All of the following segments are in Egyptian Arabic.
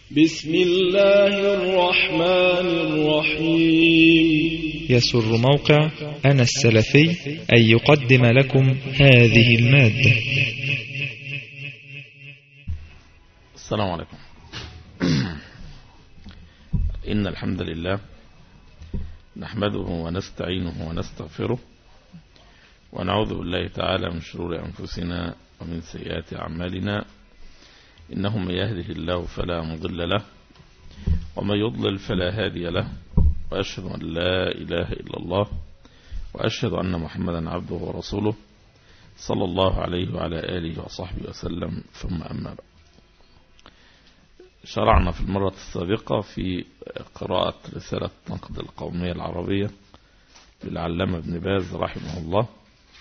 بسم الله الرحمن الرحيم يسر موقع أنا السلفي أن يقدم لكم هذه المادة السلام عليكم إن الحمد لله نحمده ونستعينه ونستغفره ونعوذ بالله تعالى من شرور أنفسنا ومن سيئات أعمالنا إنه من يهده الله فلا مضل له ومن يضلل فلا هادي له وأشهد أن لا إله إلا الله وأشهد أن محمدا عبده ورسوله صلى الله عليه وعلى آله وصحبه وسلم ثم أما بعد شرعنا في المرة السابقة في قراءة رسالة نقد القومية العربية للعلامة ابن باز رحمه الله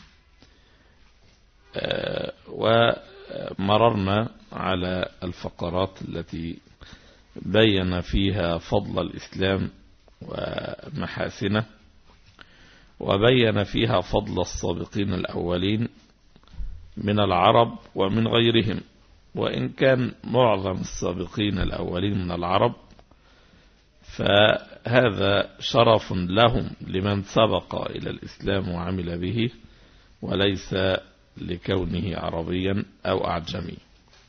ومررنا على الفقرات التي بين فيها فضل الإسلام ومحاسنه وبين فيها فضل السابقين الأولين من العرب ومن غيرهم وإن كان معظم السابقين الأولين من العرب فهذا شرف لهم لمن سبق إلى الإسلام وعمل به وليس لكونه عربيا أو أعجمي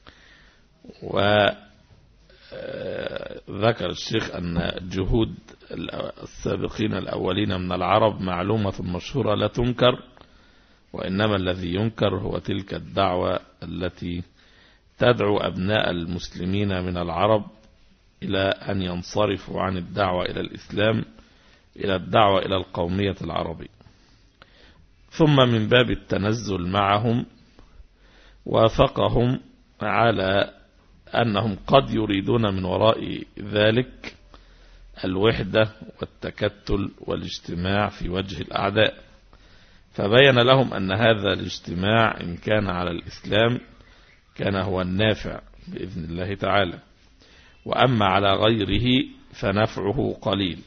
وذكر الشيخ أن جهود السابقين الأولين من العرب معلومة مشهورة لا تنكر وإنما الذي ينكر هو تلك الدعوة التي تدعو أبناء المسلمين من العرب إلى أن ينصرفوا عن الدعوة إلى الإسلام إلى الدعوة إلى القومية العربية ثم من باب التنزل معهم وافقهم على أنهم قد يريدون من وراء ذلك الوحدة والتكتل والاجتماع في وجه الأعداء فبين لهم أن هذا الاجتماع إن كان على الإسلام كان هو النافع بإذن الله تعالى وأما على غيره فنفعه قليل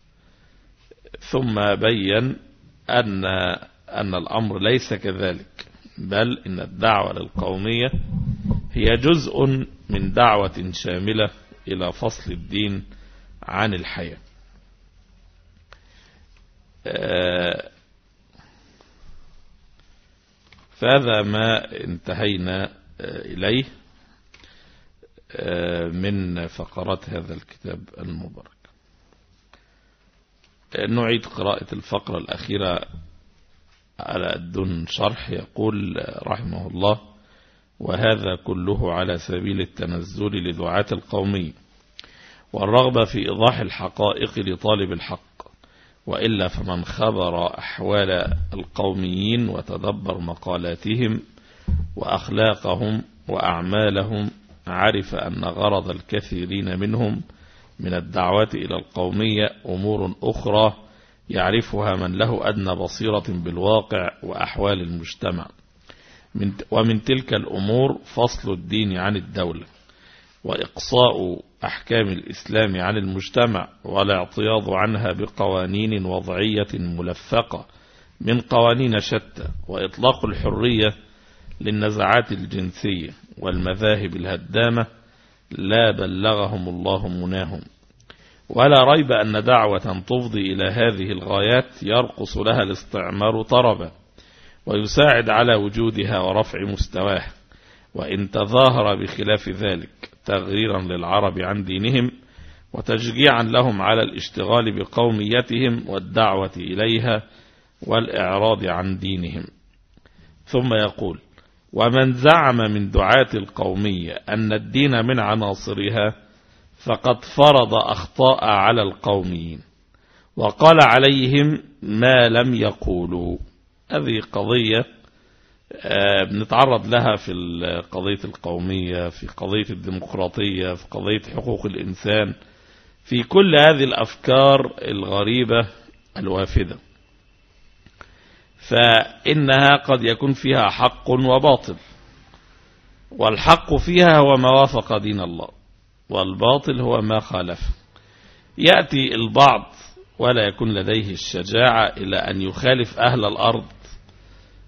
ثم بين أن أن الأمر ليس كذلك بل إن الدعوة للقومية هي جزء من دعوة شاملة إلى فصل الدين عن الحياة فهذا ما انتهينا إليه من فقرات هذا الكتاب المبارك نعيد قراءة الفقرة الأخيرة على الدن شرح يقول رحمه الله وهذا كله على سبيل التنزل لدعاة القومي والرغبة في إيضاح الحقائق لطالب الحق وإلا فمن خبر أحوال القوميين وتدبر مقالاتهم وأخلاقهم وأعمالهم عرف أن غرض الكثيرين منهم من الدعوة إلى القومية أمور أخرى يعرفها من له أدنى بصيرة بالواقع وأحوال المجتمع من ومن تلك الأمور فصل الدين عن الدولة وإقصاء أحكام الإسلام عن المجتمع والاعتياض عنها بقوانين وضعية ملفقة من قوانين شتى وإطلاق الحرية للنزعات الجنسية والمذاهب الهدامة لا بلغهم الله مناهم ولا ريب أن دعوة تفضي إلى هذه الغايات يرقص لها الاستعمار طربا ويساعد على وجودها ورفع مستواها وإن تظاهر بخلاف ذلك تغييرا للعرب عن دينهم وتشجيعا لهم على الاشتغال بقوميتهم والدعوة إليها والإعراض عن دينهم ثم يقول ومن زعم من دعاة القومية أن الدين من عناصرها فقد فرض أخطاء على القوميين وقال عليهم ما لم يقولوا هذه قضية بنتعرض لها في قضية القومية في قضية الديمقراطية في قضية حقوق الإنسان في كل هذه الأفكار الغريبة الوافدة فإنها قد يكون فيها حق وباطل والحق فيها هو ما وافق دين الله والباطل هو ما خالف يأتي البعض ولا يكون لديه الشجاعة إلى أن يخالف أهل الأرض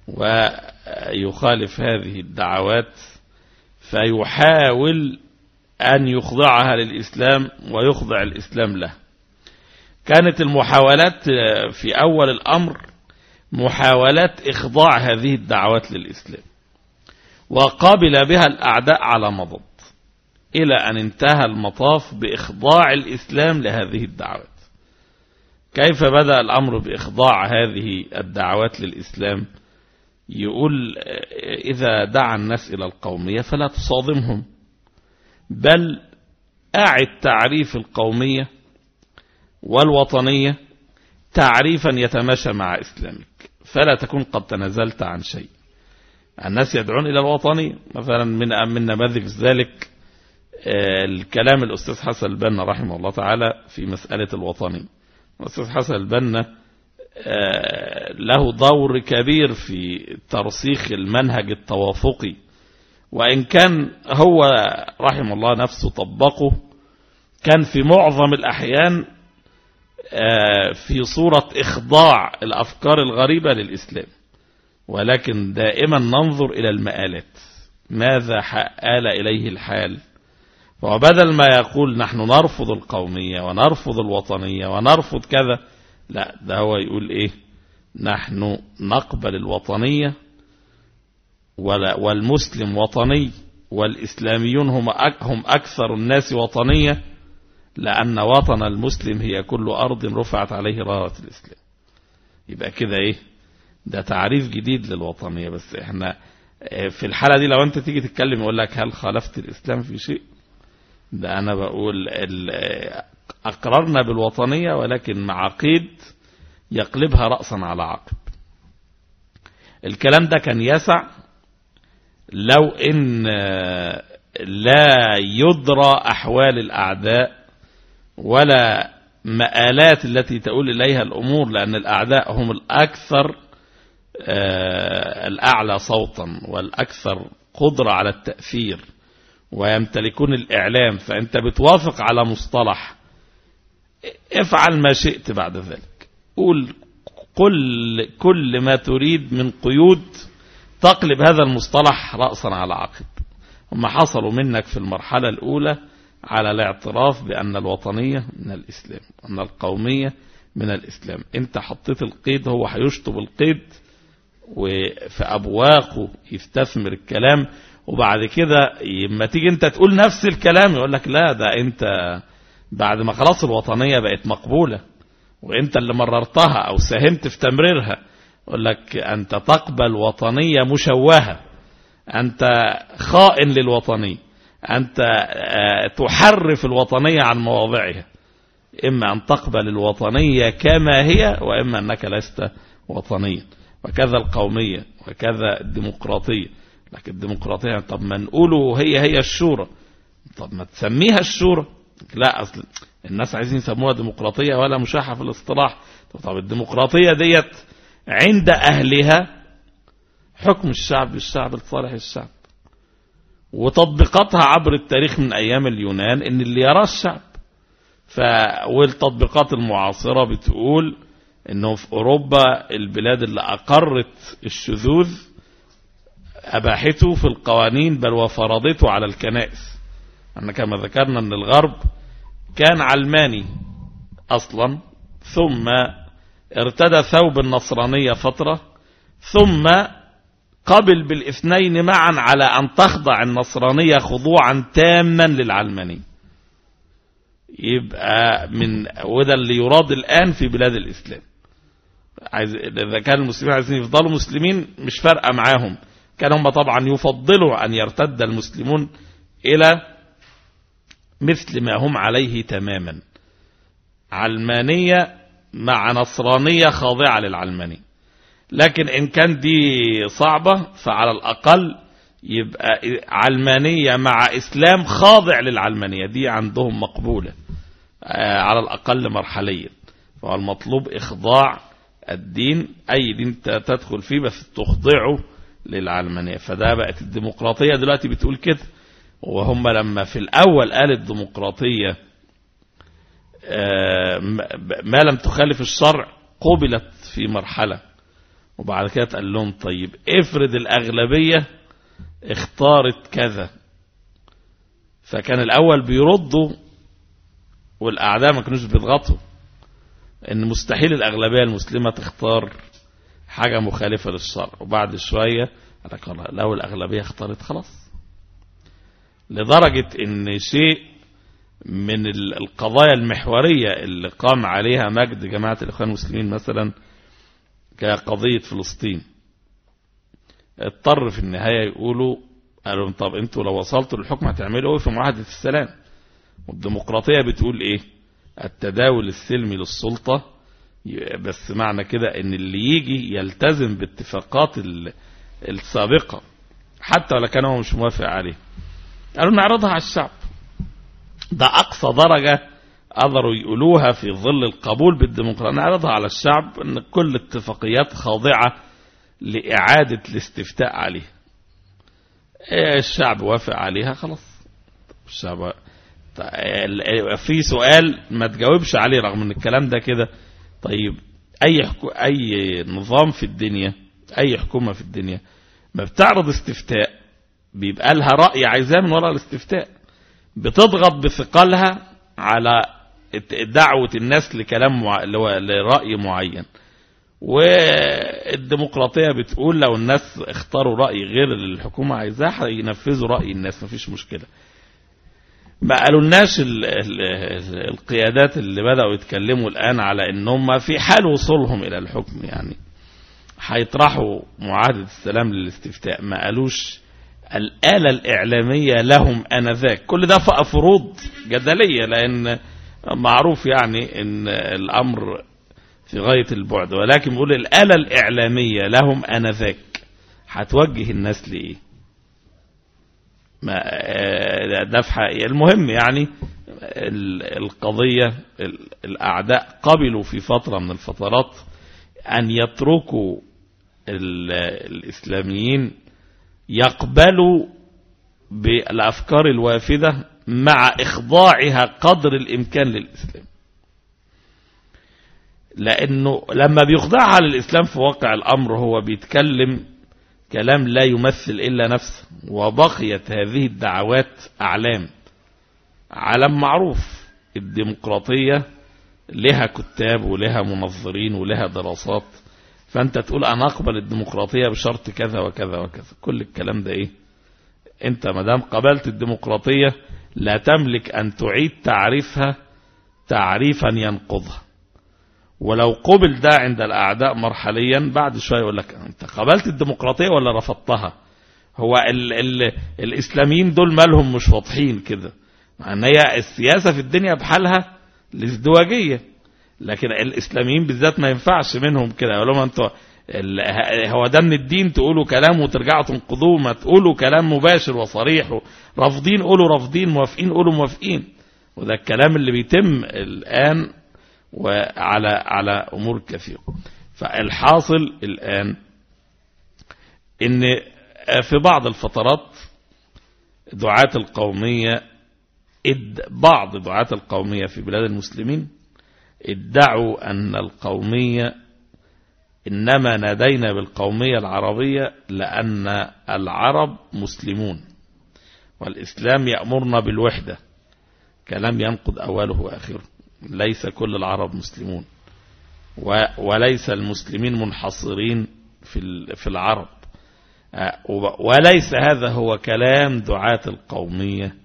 ويخالف هذه الدعوات فيحاول أن يخضعها للإسلام ويخضع الإسلام له كانت المحاولات في أول الأمر محاولات إخضاع هذه الدعوات للإسلام وقابل بها الأعداء على مضض إلى أن انتهى المطاف بإخضاع الإسلام لهذه الدعوات كيف بدأ الأمر بإخضاع هذه الدعوات للإسلام يقول إذا دعا الناس إلى القومية فلا تصادمهم بل أعد تعريف القومية والوطنية تعريفا يتماشى مع إسلامك فلا تكون قد تنازلت عن شيء الناس يدعون إلى الوطنية مثلا من من نماذج ذلك الكلام الأستاذ حسن البنا رحمه الله تعالى في مسألة الوطنية الأستاذ حسن البنا له دور كبير في ترسيخ المنهج التوافقي وإن كان هو رحمه الله نفسه طبقه كان في معظم الأحيان في صورة إخضاع الأفكار الغريبة للإسلام ولكن دائما ننظر إلى المآلات ماذا آل إليه الحال وبدل ما يقول نحن نرفض القومية ونرفض الوطنية ونرفض كذا لا ده هو يقول إيه نحن نقبل الوطنية والمسلم وطني والإسلاميون هم هم أكثر الناس وطنية لأن وطن المسلم هي كل أرض رفعت عليه راية الإسلام يبقى كده إيه ده تعريف جديد للوطنية بس إحنا في الحالة دي لو أنت تيجي تتكلم يقول لك هل خالفت الإسلام في شيء ده أنا بقول أقررنا بالوطنية ولكن مع قيد يقلبها رأسا على عقب الكلام ده كان يسع لو إن لا يدرى أحوال الأعداء ولا مآلات التي تؤول إليها الأمور لأن الأعداء هم الأكثر الأعلى صوتا والأكثر قدرة على التأثير ويمتلكون الإعلام فأنت بتوافق على مصطلح افعل ما شئت بعد ذلك قول كل, كل ما تريد من قيود تقلب هذا المصطلح رأسا على عقب هم حصلوا منك في المرحلة الأولى على الاعتراف بأن الوطنية من الإسلام أن القومية من الإسلام أنت حطيت القيد هو هيشطب القيد وفي أبواقه يستثمر الكلام وبعد كده لما تيجي أنت تقول نفس الكلام يقول لك لا ده أنت بعد ما خلاص الوطنية بقت مقبولة وأنت اللي مررتها أو ساهمت في تمريرها يقول لك أنت تقبل وطنية مشوهة أنت خائن للوطنية أنت تحرف الوطنية عن مواضعها إما أن تقبل الوطنية كما هي وإما أنك لست وطنيا وكذا القومية وكذا الديمقراطية لكن الديمقراطية طب ما نقوله هي هي الشورى طب ما تسميها الشورى لا أصل الناس عايزين يسموها ديمقراطية ولا مشاحة في الاصطلاح طب الديمقراطية ديت عند أهلها حكم الشعب للشعب لصالح الشعب وتطبيقاتها عبر التاريخ من أيام اليونان إن اللي يراه الشعب ف... والتطبيقات المعاصرة بتقول إنه في أوروبا البلاد اللي أقرت الشذوذ أباحته في القوانين بل وفرضته على الكنائس أن كما ذكرنا أن الغرب كان علماني أصلا ثم ارتدى ثوب النصرانية فترة ثم قبل بالاثنين معا على أن تخضع النصرانية خضوعا تاما للعلمانية يبقى من وده اللي يراد الآن في بلاد الإسلام عايز إذا كان المسلمين عايزين يفضلوا مسلمين مش فارقة معاهم كان هم طبعا يفضلوا أن يرتد المسلمون إلى مثل ما هم عليه تماما علمانية مع نصرانية خاضعة للعلمانية لكن إن كان دي صعبة فعلى الأقل يبقى علمانية مع إسلام خاضع للعلمانية دي عندهم مقبولة على الأقل مرحليا فالمطلوب إخضاع الدين أي دين تدخل فيه بس تخضعه للعلمانية فده بقت الديمقراطية دلوقتي بتقول كده وهم لما في الأول قال الديمقراطية ما لم تخالف الشرع قبلت في مرحلة وبعد كده قال لهم طيب افرض الأغلبية اختارت كذا فكان الأول بيردوا والأعداء ما كانوش بيضغطوا إن مستحيل الأغلبية المسلمة تختار حاجة مخالفة للشرع وبعد شوية لو الأغلبية اختارت خلاص لدرجة إن شيء من القضايا المحورية اللي قام عليها مجد جماعة الإخوان المسلمين مثلا كقضية فلسطين اضطر في النهاية يقولوا قالوا طب انتوا لو وصلتوا للحكم هتعملوا ايه في معاهدة السلام والديمقراطية بتقول ايه التداول السلمي للسلطة بس معنى كده ان اللي يجي يلتزم باتفاقات السابقة حتى ولو كان هو مش موافق عليه قالوا نعرضها على الشعب ده اقصى درجة قدروا يقولوها في ظل القبول بالديمقراطية نعرضها على الشعب ان كل اتفاقيات خاضعة لإعادة الاستفتاء عليها الشعب وافق عليها خلاص الشعب في سؤال ما تجاوبش عليه رغم ان الكلام ده كده طيب اي حكو اي نظام في الدنيا اي حكومة في الدنيا ما بتعرض استفتاء بيبقى لها رأي عايزاه من وراء الاستفتاء بتضغط بثقلها على دعوة الناس لكلام مع... لرأي معين والديمقراطية بتقول لو الناس اختاروا رأي غير اللي الحكومة عايزاه هينفذوا رأي الناس مفيش مشكلة ما قالولناش القيادات اللي بدأوا يتكلموا الآن على ان هم في حال وصولهم إلى الحكم يعني هيطرحوا معاهدة السلام للاستفتاء ما قالوش الآلة الإعلامية لهم أنذاك كل ده فروض جدلية لأن معروف يعني ان الأمر في غاية البعد ولكن بيقول الآلة الإعلامية لهم أنذاك هتوجه الناس لإيه ما ده في حقيقة المهم يعني القضية الأعداء قبلوا في فترة من الفترات أن يتركوا الإسلاميين يقبلوا بالأفكار الوافدة مع إخضاعها قدر الإمكان للإسلام لأنه لما بيخضعها للإسلام في واقع الأمر هو بيتكلم كلام لا يمثل إلا نفسه وبقيت هذه الدعوات أعلام علم معروف الديمقراطية لها كتاب ولها منظرين ولها دراسات فأنت تقول أنا أقبل الديمقراطية بشرط كذا وكذا وكذا كل الكلام ده إيه أنت مدام قبلت الديمقراطية لا تملك أن تعيد تعريفها تعريفا ينقضها ولو قبل ده عند الأعداء مرحليا بعد شوية يقول لك أنت قبلت الديمقراطية ولا رفضتها هو ال ال الإسلاميين دول مالهم مش واضحين كده مع أن هي السياسة في الدنيا بحالها الازدواجية لكن الإسلاميين بالذات ما ينفعش منهم كده يقول لهم أنتوا هو ده من الدين تقولوا كلام وترجعوا تنقضوه ما تقولوا كلام مباشر وصريح رافضين قولوا رافضين موافقين قولوا موافقين وده الكلام اللي بيتم الآن وعلى على أمور كثيرة فالحاصل الآن ان في بعض الفترات دعاة القومية بعض دعاة القومية في بلاد المسلمين ادعوا أن القومية إنما نادينا بالقومية العربية لأن العرب مسلمون والإسلام يأمرنا بالوحدة كلام ينقض أوله وآخره ليس كل العرب مسلمون وليس المسلمين منحصرين في في العرب وليس هذا هو كلام دعاة القومية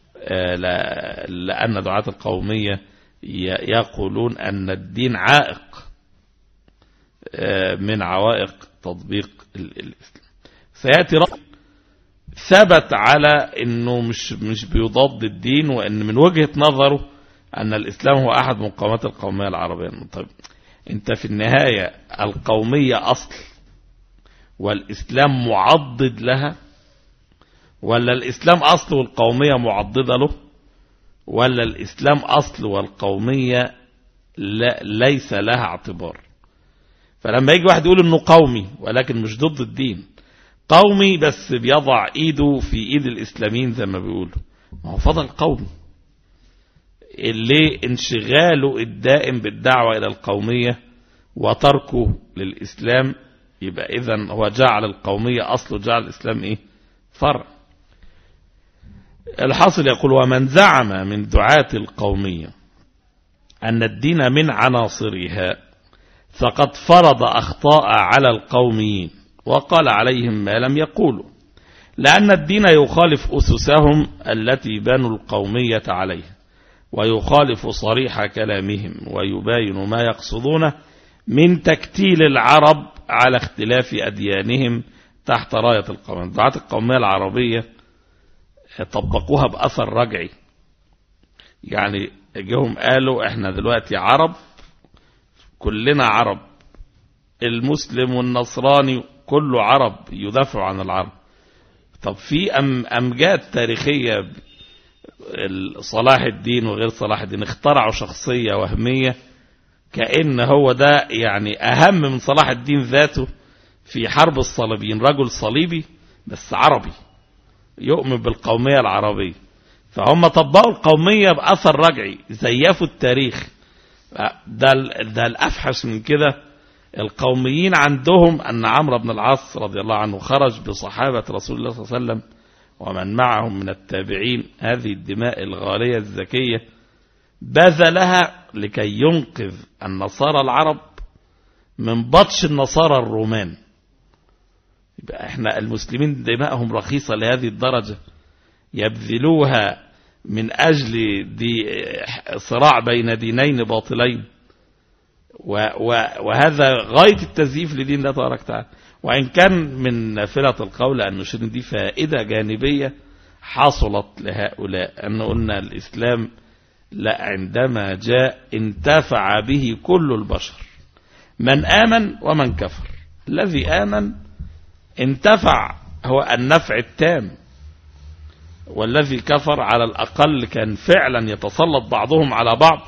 لأن دعاة القومية يقولون أن الدين عائق من عوائق تطبيق الإسلام سيأتي رأي ثبت على أنه مش, مش بيضاد الدين وأن من وجهة نظره أن الإسلام هو أحد مقامات القومية العربية طيب أنت في النهاية القومية أصل والإسلام معضد لها ولا الإسلام أصل والقومية معضدة له ولا الإسلام أصل والقومية لا ليس لها اعتبار فلما يجي واحد يقول انه قومي ولكن مش ضد الدين قومي بس بيضع ايده في ايد الاسلاميين زي ما بيقولوا ما هو فضل قومي اللي انشغاله الدائم بالدعوة الى القومية وتركه للاسلام يبقى اذا هو جعل القومية اصله جعل الاسلام ايه فرع الحاصل يقول ومن زعم من دعاة القومية أن الدين من عناصرها فقد فرض أخطاء على القوميين وقال عليهم ما لم يقولوا لأن الدين يخالف أسسهم التي بنوا القومية عليها ويخالف صريح كلامهم ويباين ما يقصدونه من تكتيل العرب على اختلاف أديانهم تحت راية القومية الدعاة القومية العربية طبقوها بأثر رجعي يعني جهم قالوا احنا دلوقتي عرب كلنا عرب المسلم والنصراني كله عرب يدافع عن العرب طب في أم أمجاد تاريخية صلاح الدين وغير صلاح الدين اخترعوا شخصية وهمية كأن هو ده يعني أهم من صلاح الدين ذاته في حرب الصليبيين رجل صليبي بس عربي يؤمن بالقومية العربية فهم طبقوا القومية بأثر رجعي زيفوا التاريخ ده, ده الأفحش من كده القوميين عندهم أن عمرو بن العاص رضي الله عنه خرج بصحابة رسول الله صلى الله عليه وسلم ومن معهم من التابعين هذه الدماء الغالية الزكية بذلها لكي ينقذ النصارى العرب من بطش النصارى الرومان يبقى احنا المسلمين دماءهم رخيصة لهذه الدرجة يبذلوها من أجل دي صراع بين دينين باطلين وهذا غاية التزييف لدين الله تبارك وتعالى وإن كان من نافلة القول أن نشير دي فائدة جانبية حصلت لهؤلاء أن قلنا الإسلام لا عندما جاء انتفع به كل البشر من آمن ومن كفر الذي آمن انتفع هو النفع التام والذي كفر على الأقل كان فعلا يتسلط بعضهم على بعض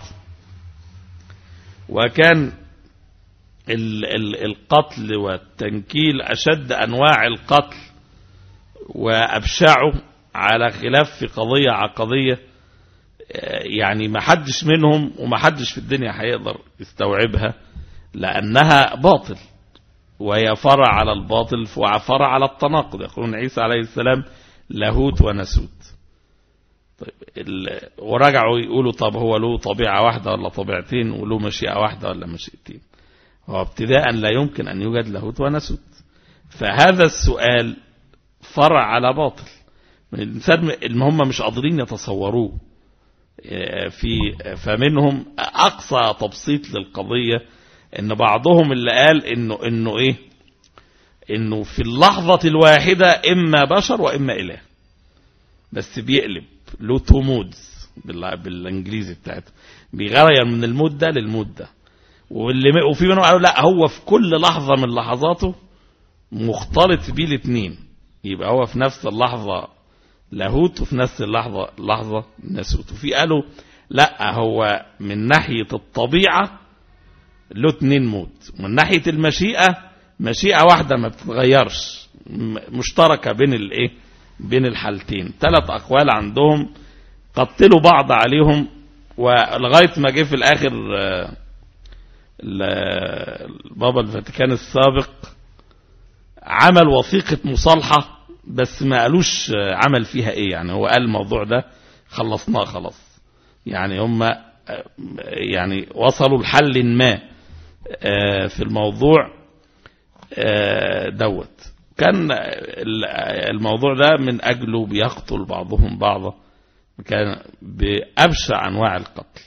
وكان ال ال القتل والتنكيل أشد أنواع القتل وأبشعه على خلاف في قضية عقدية يعني ما حدش منهم وما حدش في الدنيا هيقدر يستوعبها لأنها باطل وهي فرع على الباطل وفرع على التناقض يقولون عيسى عليه السلام لاهوت ونسوت طيب ورجعوا يقولوا طب هو له طبيعة واحدة ولا طبيعتين وله مشيئة واحدة ولا مشيئتين هو ابتداء لا يمكن أن يوجد لاهوت ونسوت فهذا السؤال فرع على باطل من الإنسان اللي هم مش قادرين يتصوروه في فمنهم أقصى تبسيط للقضية ان بعضهم اللي قال انه انه ايه انه في اللحظة الواحدة اما بشر واما اله بس بيقلب له تو مودز بالانجليزي بتاعته بيغير من المود ده للمود ده واللي وفي منهم قالوا لا هو في كل لحظة من لحظاته مختلط بيه الاثنين يبقى هو في نفس اللحظة لاهوت وفي نفس اللحظة لحظة ناسوت وفي قالوا لا هو من ناحية الطبيعة له اتنين موت من ناحية المشيئة مشيئة واحدة ما بتتغيرش مشتركة بين الايه بين الحالتين ثلاث اقوال عندهم قتلوا بعض عليهم ولغاية ما جه في الاخر بابا الفاتيكان السابق عمل وثيقة مصالحة بس ما قالوش عمل فيها ايه يعني هو قال الموضوع ده خلصناه خلاص يعني هم يعني وصلوا لحل ما في الموضوع دوت كان الموضوع ده من أجله بيقتل بعضهم بعضا كان بأبشع أنواع القتل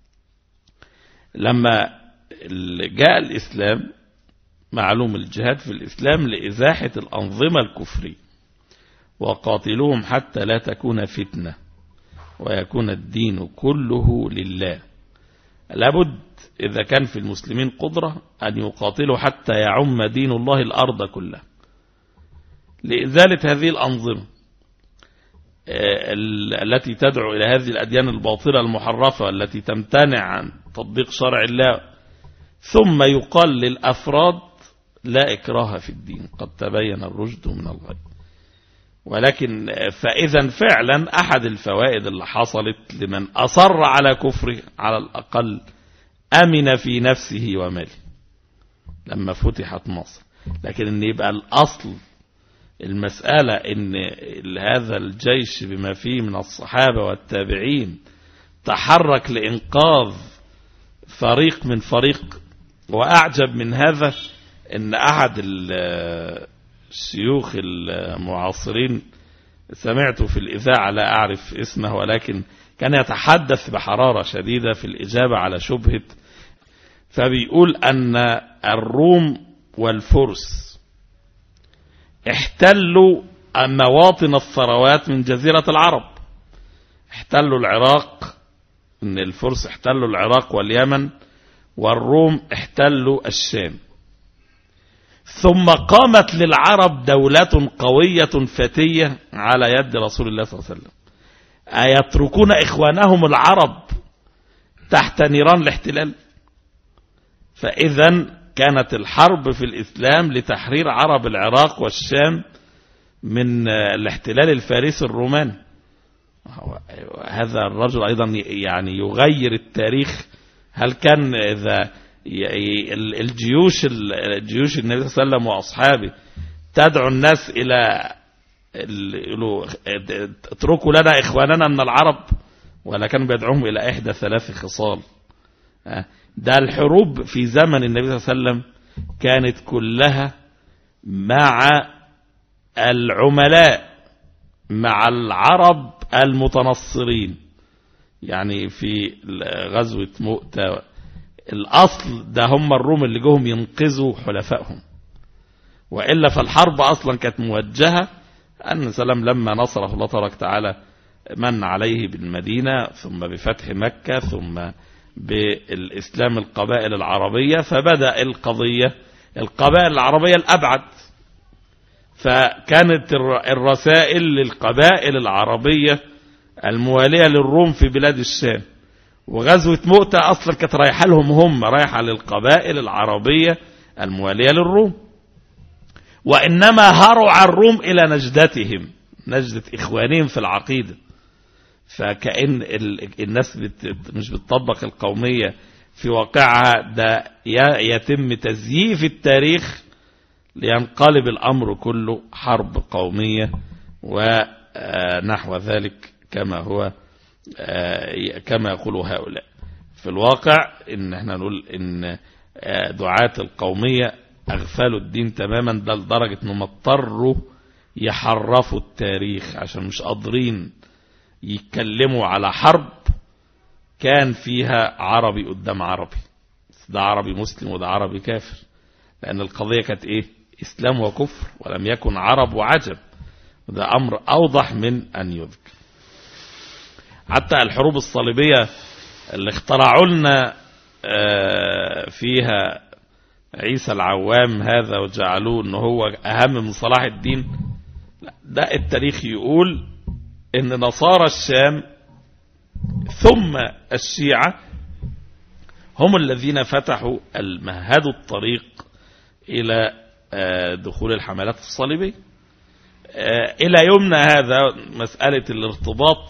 لما جاء الإسلام معلوم الجهاد في الإسلام لإزاحة الأنظمة الكفرية وقاتلوهم حتى لا تكون فتنة ويكون الدين كله لله لابد إذا كان في المسلمين قدرة أن يقاتلوا حتى يعم دين الله الأرض كلها لإزالة هذه الأنظمة التي تدعو إلى هذه الأديان الباطلة المحرفة التي تمتنع عن تطبيق شرع الله ثم يقال للأفراد لا إكراه في الدين قد تبين الرشد من الغي ولكن فإذا فعلا أحد الفوائد اللي حصلت لمن أصر على كفره على الأقل أمن في نفسه وماله لما فتحت مصر لكن ان يبقى الأصل المسألة ان هذا الجيش بما فيه من الصحابة والتابعين تحرك لإنقاذ فريق من فريق وأعجب من هذا ان أحد الشيوخ المعاصرين سمعته في الإذاعة لا أعرف اسمه ولكن كان يتحدث بحرارة شديدة في الإجابة على شبهة فبيقول أن الروم والفرس احتلوا مواطن الثروات من جزيرة العرب احتلوا العراق ان الفرس احتلوا العراق واليمن والروم احتلوا الشام ثم قامت للعرب دولة قوية فتية على يد رسول الله صلى الله عليه وسلم أيتركون إخوانهم العرب تحت نيران الاحتلال فإذا كانت الحرب في الإسلام لتحرير عرب العراق والشام من الاحتلال الفارسي الروماني هذا الرجل أيضا يعني يغير التاريخ هل كان إذا الجيوش الجيوش النبي صلى الله عليه وسلم وأصحابه تدعو الناس إلى اتركوا لنا إخواننا من العرب ولا كانوا بيدعوهم إلى إحدى ثلاث خصال ده الحروب في زمن النبي صلى الله عليه وسلم كانت كلها مع العملاء مع العرب المتنصرين يعني في غزوة مؤتة الأصل ده هم الروم اللي جوهم ينقذوا حلفائهم وإلا فالحرب أصلا كانت موجهة أن سلام لما نصره الله تبارك تعالى من عليه بالمدينة ثم بفتح مكة ثم بالإسلام القبائل العربية فبدأ القضية القبائل العربية الأبعد فكانت الرسائل للقبائل العربية الموالية للروم في بلاد الشام وغزوة مؤتة أصلا كانت رايحة لهم هم رايحة للقبائل العربية الموالية للروم وإنما هرع الروم إلى نجدتهم نجدة إخوانهم في العقيدة فكأن الناس بت مش بتطبق القومية في واقعها ده يتم تزييف التاريخ لينقلب الأمر كله حرب قومية ونحو ذلك كما هو كما يقول هؤلاء في الواقع ان احنا نقول ان دعاة القومية اغفلوا الدين تماما ده لدرجة انهم اضطروا يحرفوا التاريخ عشان مش قادرين يتكلموا على حرب كان فيها عربي قدام عربي ده عربي مسلم وده عربي كافر لأن القضية كانت إيه إسلام وكفر ولم يكن عرب وعجب وده أمر أوضح من أن يذكر حتى الحروب الصليبية اللي اخترعوا لنا فيها عيسى العوام هذا وجعلوه ان هو اهم من صلاح الدين ده التاريخ يقول ان نصارى الشام ثم الشيعة هم الذين فتحوا المهدوا الطريق الى دخول الحملات الصليبية الى يومنا هذا مسألة الارتباط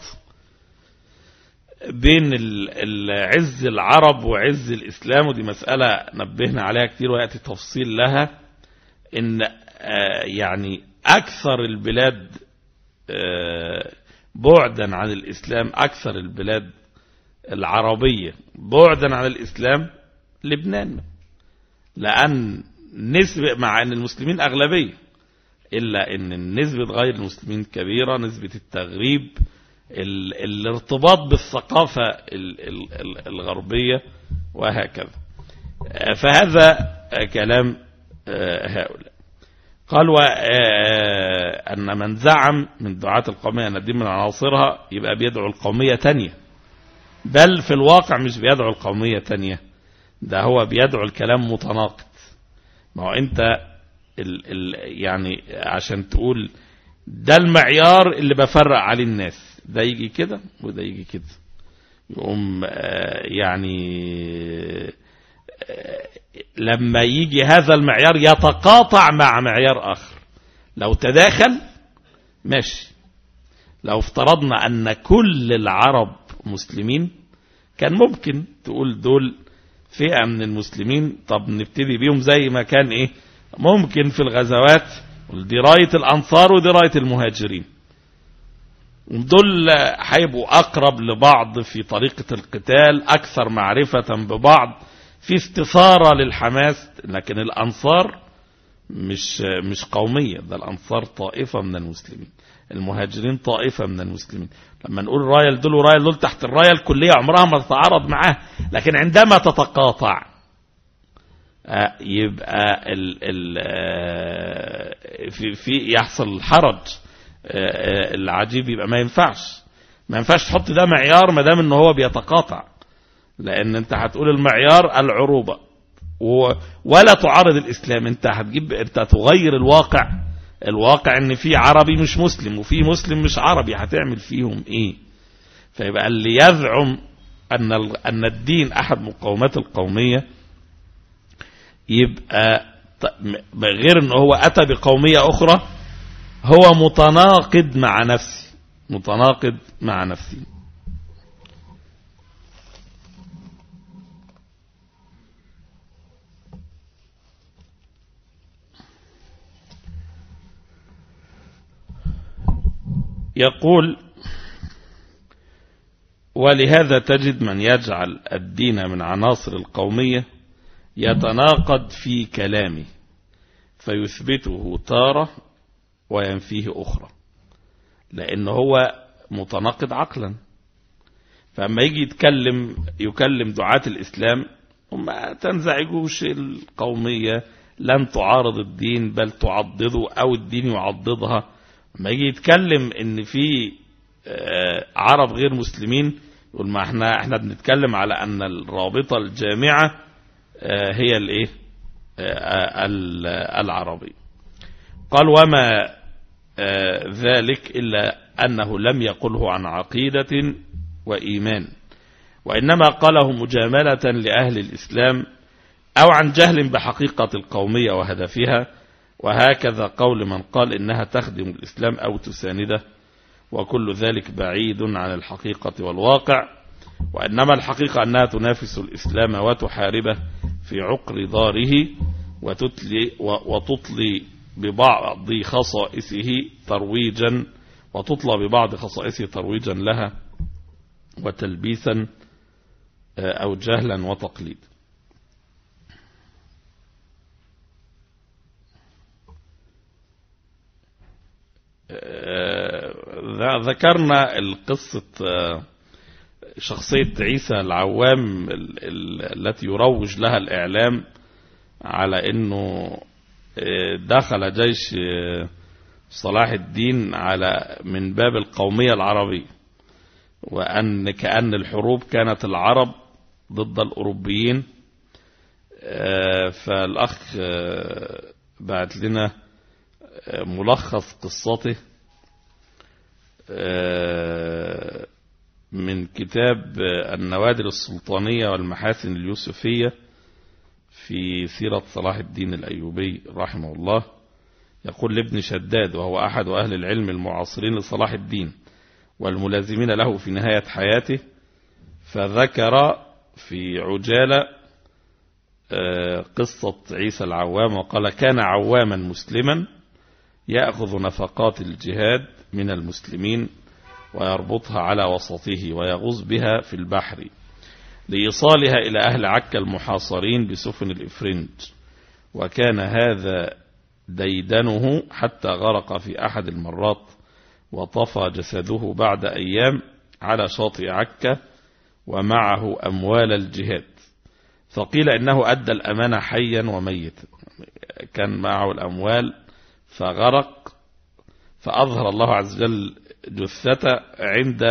بين عز العرب وعز الإسلام ودي مسألة نبهنا عليها كتير ويأتي تفصيل لها إن يعني أكثر البلاد بعدا عن الإسلام أكثر البلاد العربية بعدا عن الإسلام لبنان لأن نسبة مع أن المسلمين أغلبية إلا أن نسبة غير المسلمين كبيرة نسبة التغريب ال الارتباط بالثقافة ال ال الغربية وهكذا فهذا كلام هؤلاء قال أن من زعم من دعاة القومية أن الدين من عناصرها يبقى بيدعو القومية تانية بل في الواقع مش بيدعو القومية تانية ده هو بيدعو الكلام متناقض ما هو أنت ال ال يعني عشان تقول ده المعيار اللي بفرق عليه الناس ده يجي كده وده يجي كده يقوم يعني لما يجي هذا المعيار يتقاطع مع معيار آخر لو تداخل ماشي لو افترضنا أن كل العرب مسلمين كان ممكن تقول دول فئة من المسلمين طب نبتدي بيهم زي ما كان إيه ممكن في الغزوات دي راية الأنصار ودي راية المهاجرين دول هيبقوا أقرب لبعض في طريقة القتال أكثر معرفة ببعض في استثارة للحماس لكن الأنصار مش مش قومية ده الأنصار طائفة من المسلمين المهاجرين طائفة من المسلمين لما نقول راية لدول وراية لدول تحت الراية الكلية عمرها ما تتعارض معاه لكن عندما تتقاطع آه، يبقى ال ال آه، في في يحصل حرج آه، العجيب يبقى ما ينفعش ما ينفعش تحط ده معيار ما دام ان هو بيتقاطع لان انت هتقول المعيار العروبة ولا تعارض الاسلام انت هتجيب انت تغير الواقع الواقع ان في عربي مش مسلم وفي مسلم مش عربي هتعمل فيهم ايه فيبقى اللي يزعم ان ان الدين احد مقومات القوميه يبقى غير ان هو اتى بقوميه اخرى هو متناقض مع نفسه متناقض مع نفسه يقول ولهذا تجد من يجعل الدين من عناصر القومية يتناقض في كلامه فيثبته تارة وينفيه أخرى لأن هو متناقض عقلا فأما يجي يتكلم يكلم دعاة الإسلام وما تنزعجوش القومية لن تعارض الدين بل تعضده أو الدين يعضدها لما يجي يتكلم ان في آه، عرب غير مسلمين يقول ما احنا احنا بنتكلم على ان الرابطه الجامعه آه، هي الايه آه، العربي قال وما ذلك الا انه لم يقله عن عقيده وايمان وانما قاله مجامله لاهل الاسلام او عن جهل بحقيقه القوميه وهدفها وهكذا قول من قال إنها تخدم الإسلام أو تسانده وكل ذلك بعيد عن الحقيقة والواقع وإنما الحقيقة أنها تنافس الإسلام وتحاربه في عقر داره وتتلي, وتطلي ببعض خصائصه ترويجا وتطلى ببعض خصائصه ترويجا لها وتلبيسا أو جهلا وتقليدا آه، ذكرنا القصة آه، شخصية عيسى العوام التي يروج لها الإعلام على أنه آه، دخل جيش صلاح الدين على من باب القومية العربية وأن كأن الحروب كانت العرب ضد الأوروبيين فالأخ بعت لنا ملخص قصته آه، من كتاب النوادر السلطانية والمحاسن اليوسفية في سيرة صلاح الدين الأيوبي رحمه الله يقول لابن شداد وهو أحد أهل العلم المعاصرين لصلاح الدين والملازمين له في نهاية حياته فذكر في عجالة آه، قصة عيسى العوام وقال كان عواما مسلما يأخذ نفقات الجهاد من المسلمين ويربطها على وسطه ويغوص بها في البحر لإيصالها إلى أهل عكا المحاصرين بسفن الإفرنج وكان هذا ديدنه حتى غرق في أحد المرات وطفى جسده بعد أيام على شاطئ عكا ومعه أموال الجهاد فقيل إنه أدى الأمانة حيا وميتا كان معه الأموال فغرق فأظهر الله عز وجل جثته عند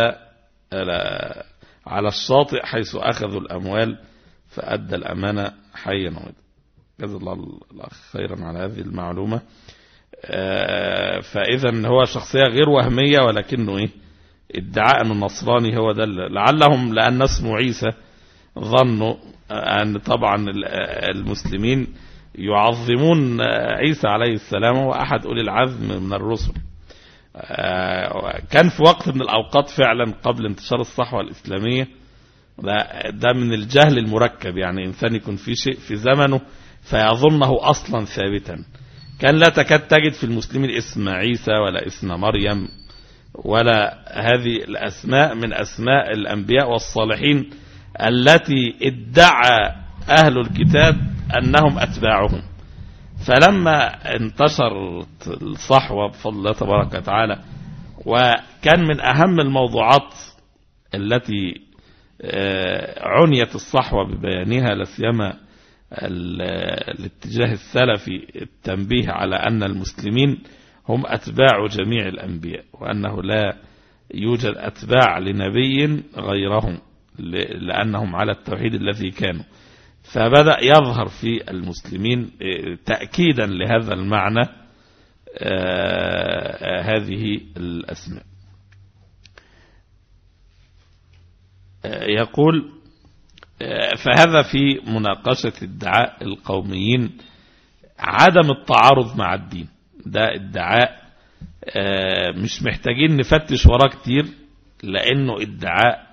على الشاطئ حيث أخذوا الأموال فأدى الأمانة حيا وميتا جزا الله الأخ خيرا على هذه المعلومة آه، فإذا هو شخصية غير وهمية ولكنه إيه ادعاء أن النصراني هو ده لعلهم لأن اسمه عيسى ظنوا أن طبعا المسلمين يعظمون عيسى عليه السلام هو أحد أولي العزم من الرسل آه، كان في وقت من الأوقات فعلا قبل انتشار الصحوة الإسلامية ده من الجهل المركب يعني إنسان يكون في شيء في زمنه فيظنه أصلا ثابتا كان لا تكاد تجد في المسلمين اسم عيسى ولا اسم مريم ولا هذه الأسماء من أسماء الأنبياء والصالحين التي ادعى أهل الكتاب أنهم أتباعهم فلما انتشرت الصحوة بفضل الله تبارك وتعالى وكان من أهم الموضوعات التي عنيت الصحوة ببيانها لسيما الاتجاه السلفي التنبيه على أن المسلمين هم أتباع جميع الأنبياء وأنه لا يوجد أتباع لنبي غيرهم لأنهم على التوحيد الذي كانوا فبدأ يظهر في المسلمين تأكيدا لهذا المعنى هذه الأسماء يقول فهذا في مناقشة ادعاء القوميين عدم التعارض مع الدين ده ادعاء مش محتاجين نفتش وراه كتير لأنه ادعاء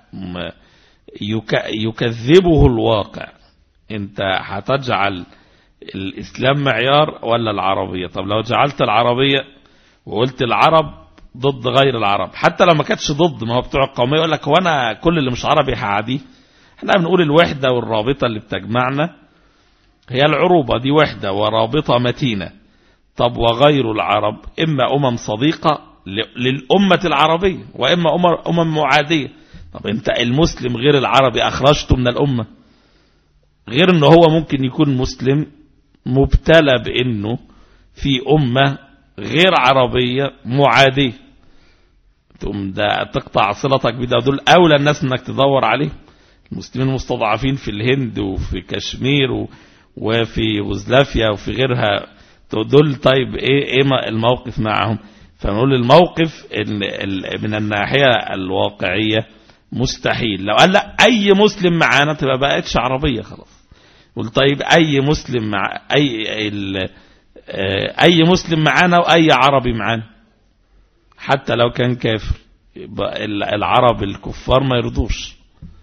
يكذبه الواقع انت هتجعل الإسلام معيار ولا العربية طب لو جعلت العربية وقلت العرب ضد غير العرب حتى لو ما كانتش ضد ما هو بتوع القومية يقول لك وانا كل اللي مش عربي هعاديه احنا بنقول الوحدة والرابطة اللي بتجمعنا هي العروبة دي وحدة ورابطة متينة طب وغير العرب إما أمم صديقة للأمة العربية وإما أمم معادية طب انت المسلم غير العربي أخرجته من الأمة غير انه هو ممكن يكون مسلم مبتلى بانه في أمة غير عربية معادية تقوم ده تقطع صلتك بده دول أولى الناس انك تدور عليه المسلمين المستضعفين في الهند وفي كشمير و... وفي يوغوسلافيا وفي غيرها دول طيب ايه ايه الموقف معهم فنقول الموقف من الناحية الواقعية مستحيل لو قال لا اي مسلم معانا تبقى بقتش عربية خلاص قول طيب اي مسلم مع اي ال... اي مسلم معانا واي عربي معانا حتى لو كان كافر العرب الكفار ما يرضوش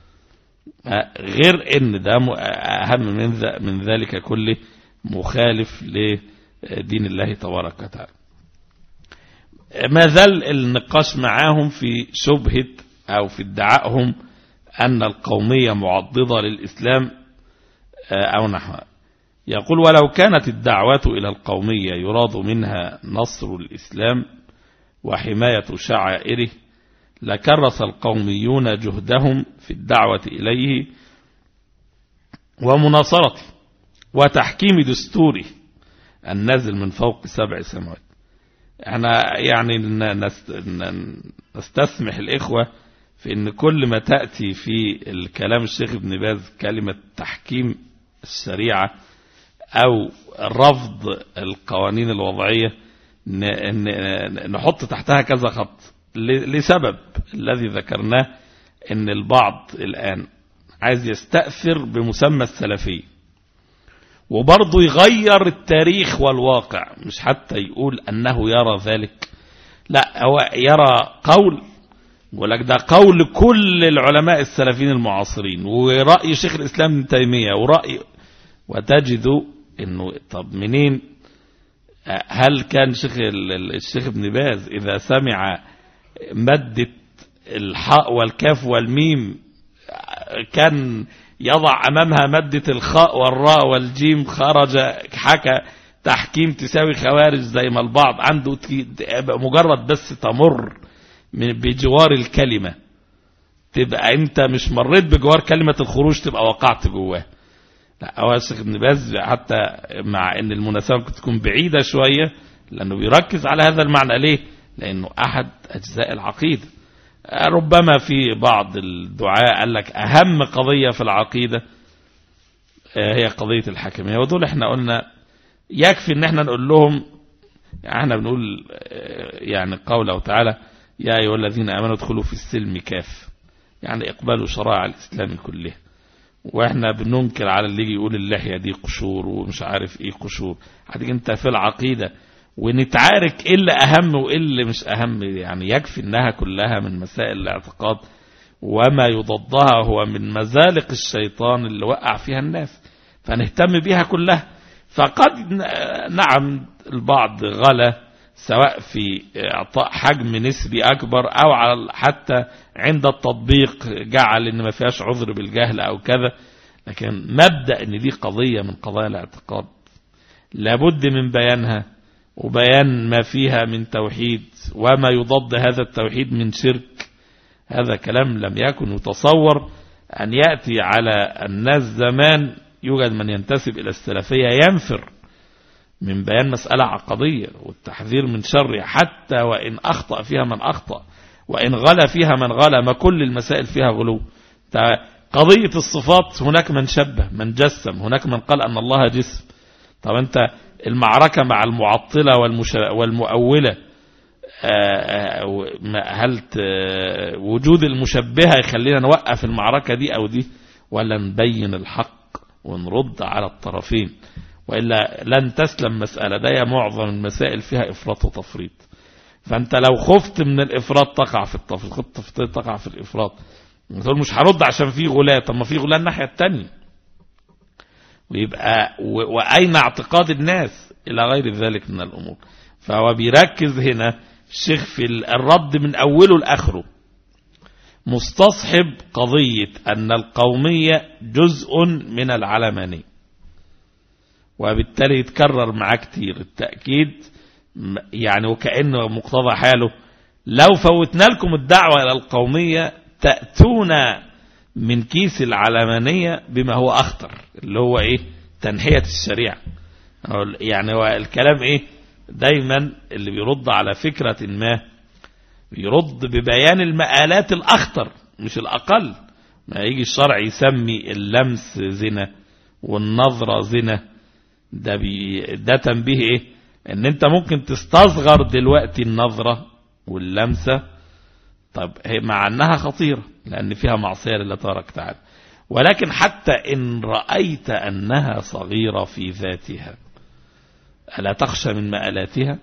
غير ان ده اهم من من ذلك كله مخالف لدين الله تبارك وتعالى ما زال النقاش معاهم في شبهة او في ادعائهم ان القومية معضدة للاسلام او نحوها يقول ولو كانت الدعوة الى القومية يراد منها نصر الاسلام وحماية شعائره لكرس القوميون جهدهم في الدعوة إليه ومناصرته وتحكيم دستوره النازل من فوق سبع سماوات احنا يعني نستسمح الإخوة في ان كل ما تأتي في الكلام الشيخ ابن باز كلمة تحكيم الشريعة او رفض القوانين الوضعية نحط تحتها كذا خط لسبب الذي ذكرناه ان البعض الآن عايز يستأثر بمسمى السلفي وبرضه يغير التاريخ والواقع مش حتى يقول أنه يرى ذلك لا هو يرى قول ولك ده قول كل العلماء السلفيين المعاصرين ورأي شيخ الإسلام ابن تيمية ورأي وتجد انه طب منين هل كان شيخ الشيخ ابن باز إذا سمع مادة الحاء والكاف والميم كان يضع أمامها مادة الخاء والراء والجيم خرج حكى تحكيم تساوي خوارج زي ما البعض عنده مجرد بس تمر من بجوار الكلمة تبقى انت مش مريت بجوار كلمة الخروج تبقى وقعت جواه لا هو الشيخ ابن باز حتى مع ان المناسبة ممكن تكون بعيدة شوية لانه بيركز على هذا المعنى ليه لانه احد اجزاء العقيدة ربما في بعض الدعاء قال لك اهم قضية في العقيدة هي قضية الحكمية ودول احنا قلنا يكفي ان احنا نقول لهم يعني احنا بنقول يعني قوله تعالى يا ايها الذين امنوا ادخلوا في السلم كاف يعني اقبلوا شرائع الاسلام كلها واحنا بننكر على اللي يجي يقول اللحية دي قشور ومش عارف ايه قشور هتيجي انت في العقيدة ونتعارك ايه اللي اهم وايه اللي مش اهم يعني يكفي انها كلها من مسائل الاعتقاد وما يضادها هو من مزالق الشيطان اللي وقع فيها الناس فنهتم بيها كلها فقد نعم البعض غلا سواء في اعطاء حجم نسبي اكبر او على حتى عند التطبيق جعل ان ما فيهاش عذر بالجهل او كذا لكن مبدأ ان دي قضية من قضايا الاعتقاد لابد من بيانها وبيان ما فيها من توحيد وما يضاد هذا التوحيد من شرك هذا كلام لم يكن يتصور أن يأتي على الناس زمان يوجد من ينتسب إلى السلفية ينفر من بيان مسألة عقدية والتحذير من شر حتى وإن أخطأ فيها من أخطأ وإن غلا فيها من غلا ما كل المسائل فيها غلو قضية الصفات هناك من شبه من جسم هناك من قال أن الله جسم طب أنت المعركة مع المعطلة والمؤولة هل وجود المشبهة يخلينا نوقف المعركة دي أو دي ولا نبين الحق ونرد على الطرفين وإلا لن تسلم مسألة ده معظم المسائل فيها إفراط وتفريط فأنت لو خفت من الإفراط تقع في التفريط تقع في الإفراط تقول مش هرد عشان في غلاة طب ما في غلاة الناحية التانية ويبقى وأين اعتقاد الناس إلى غير ذلك من الأمور فهو بيركز هنا الشيخ في الرد من أوله لآخره مستصحب قضية أن القومية جزء من العلمانية وبالتالي يتكرر معاه كتير التأكيد يعني وكأنه مقتضى حاله لو فوتنا لكم الدعوة إلى القومية تأتون من كيس العلمانية بما هو أخطر اللي هو إيه تنحية الشريعة يعني هو الكلام إيه دايما اللي بيرد على فكرة ما بيرد ببيان المآلات الأخطر مش الأقل ما يجي الشرع يسمي اللمس زنا والنظرة زنا ده, بي ده تنبيه ايه ان انت ممكن تستصغر دلوقتي النظرة واللمسة طب هي مع انها خطيرة لان فيها معصية لله تبارك تعالى ولكن حتى ان رأيت انها صغيرة في ذاتها ألا تخشى من مآلاتها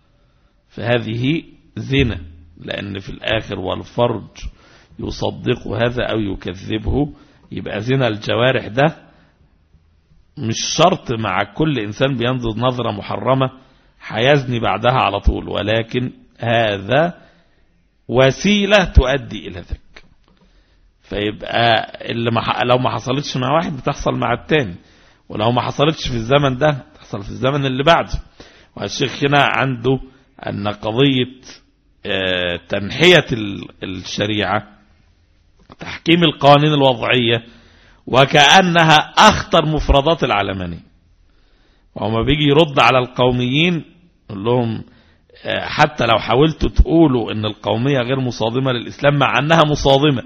فهذه زنا لأن في الآخر والفرج يصدق هذا أو يكذبه يبقى زنا الجوارح ده مش شرط مع كل إنسان بينظر نظرة محرمة هيزني بعدها على طول ولكن هذا وسيلة تؤدي إلى ذلك فيبقى اللي ما لو ما حصلتش مع واحد بتحصل مع التاني ولو ما حصلتش في الزمن ده تحصل في الزمن اللي بعده والشيخ هنا عنده أن قضية تنحية الشريعة تحكيم القوانين الوضعية وكأنها أخطر مفردات العلمانية وما بيجي يرد على القوميين يقول لهم حتى لو حاولتوا تقولوا ان القومية غير مصادمة للإسلام مع أنها مصادمة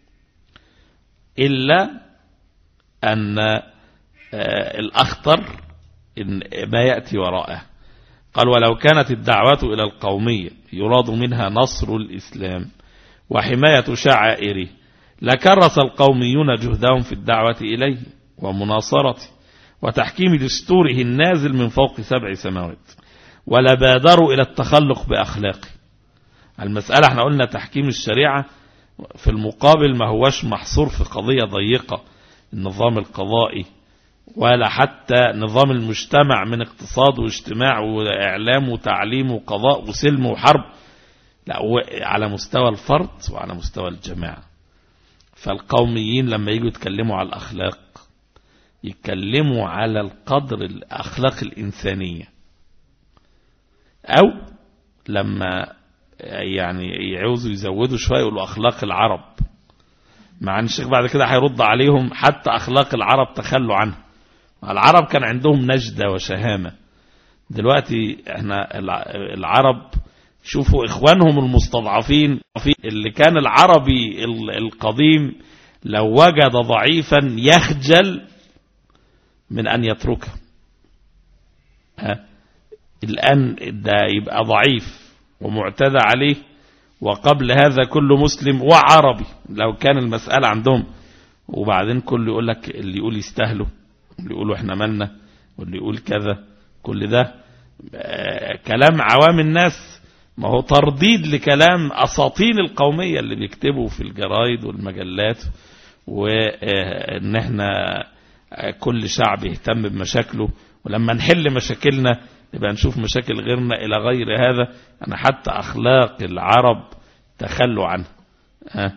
إلا أن الأخطر إن ما يأتي وراءه قال ولو كانت الدعوة إلى القومية يراد منها نصر الإسلام وحماية شعائره لكرس القوميون جهدهم في الدعوة إليه ومناصرته وتحكيم دستوره النازل من فوق سبع سماوات ولا بادروا إلى التخلق بأخلاقه المسألة احنا قلنا تحكيم الشريعة في المقابل ما هوش محصور في قضية ضيقة النظام القضائي ولا حتى نظام المجتمع من اقتصاد واجتماع وإعلام وتعليم وقضاء وسلم وحرب لا على مستوى الفرد وعلى مستوى الجماعة فالقوميين لما يجوا يتكلموا على الأخلاق يتكلموا على القدر الأخلاق الإنسانية أو لما يعني يعوزوا يزودوا شوية يقولوا أخلاق العرب مع أن الشيخ بعد كده هيرد عليهم حتى أخلاق العرب تخلوا عنها العرب كان عندهم نجدة وشهامة دلوقتي احنا العرب شوفوا اخوانهم المستضعفين اللي كان العربي القديم لو وجد ضعيفا يخجل من ان يتركه ها الان ده يبقى ضعيف ومعتدى عليه وقبل هذا كل مسلم وعربي لو كان المسألة عندهم وبعدين كل يقول لك اللي يقول يستاهلوا واللي يقولوا احنا مالنا واللي يقول كذا كل ده كلام عوام الناس ما هو ترديد لكلام أساطين القومية اللي بيكتبوا في الجرايد والمجلات وان احنا كل شعب يهتم بمشاكله ولما نحل مشاكلنا نبقى نشوف مشاكل غيرنا إلى غير هذا أنا حتى أخلاق العرب تخلوا عنها آه.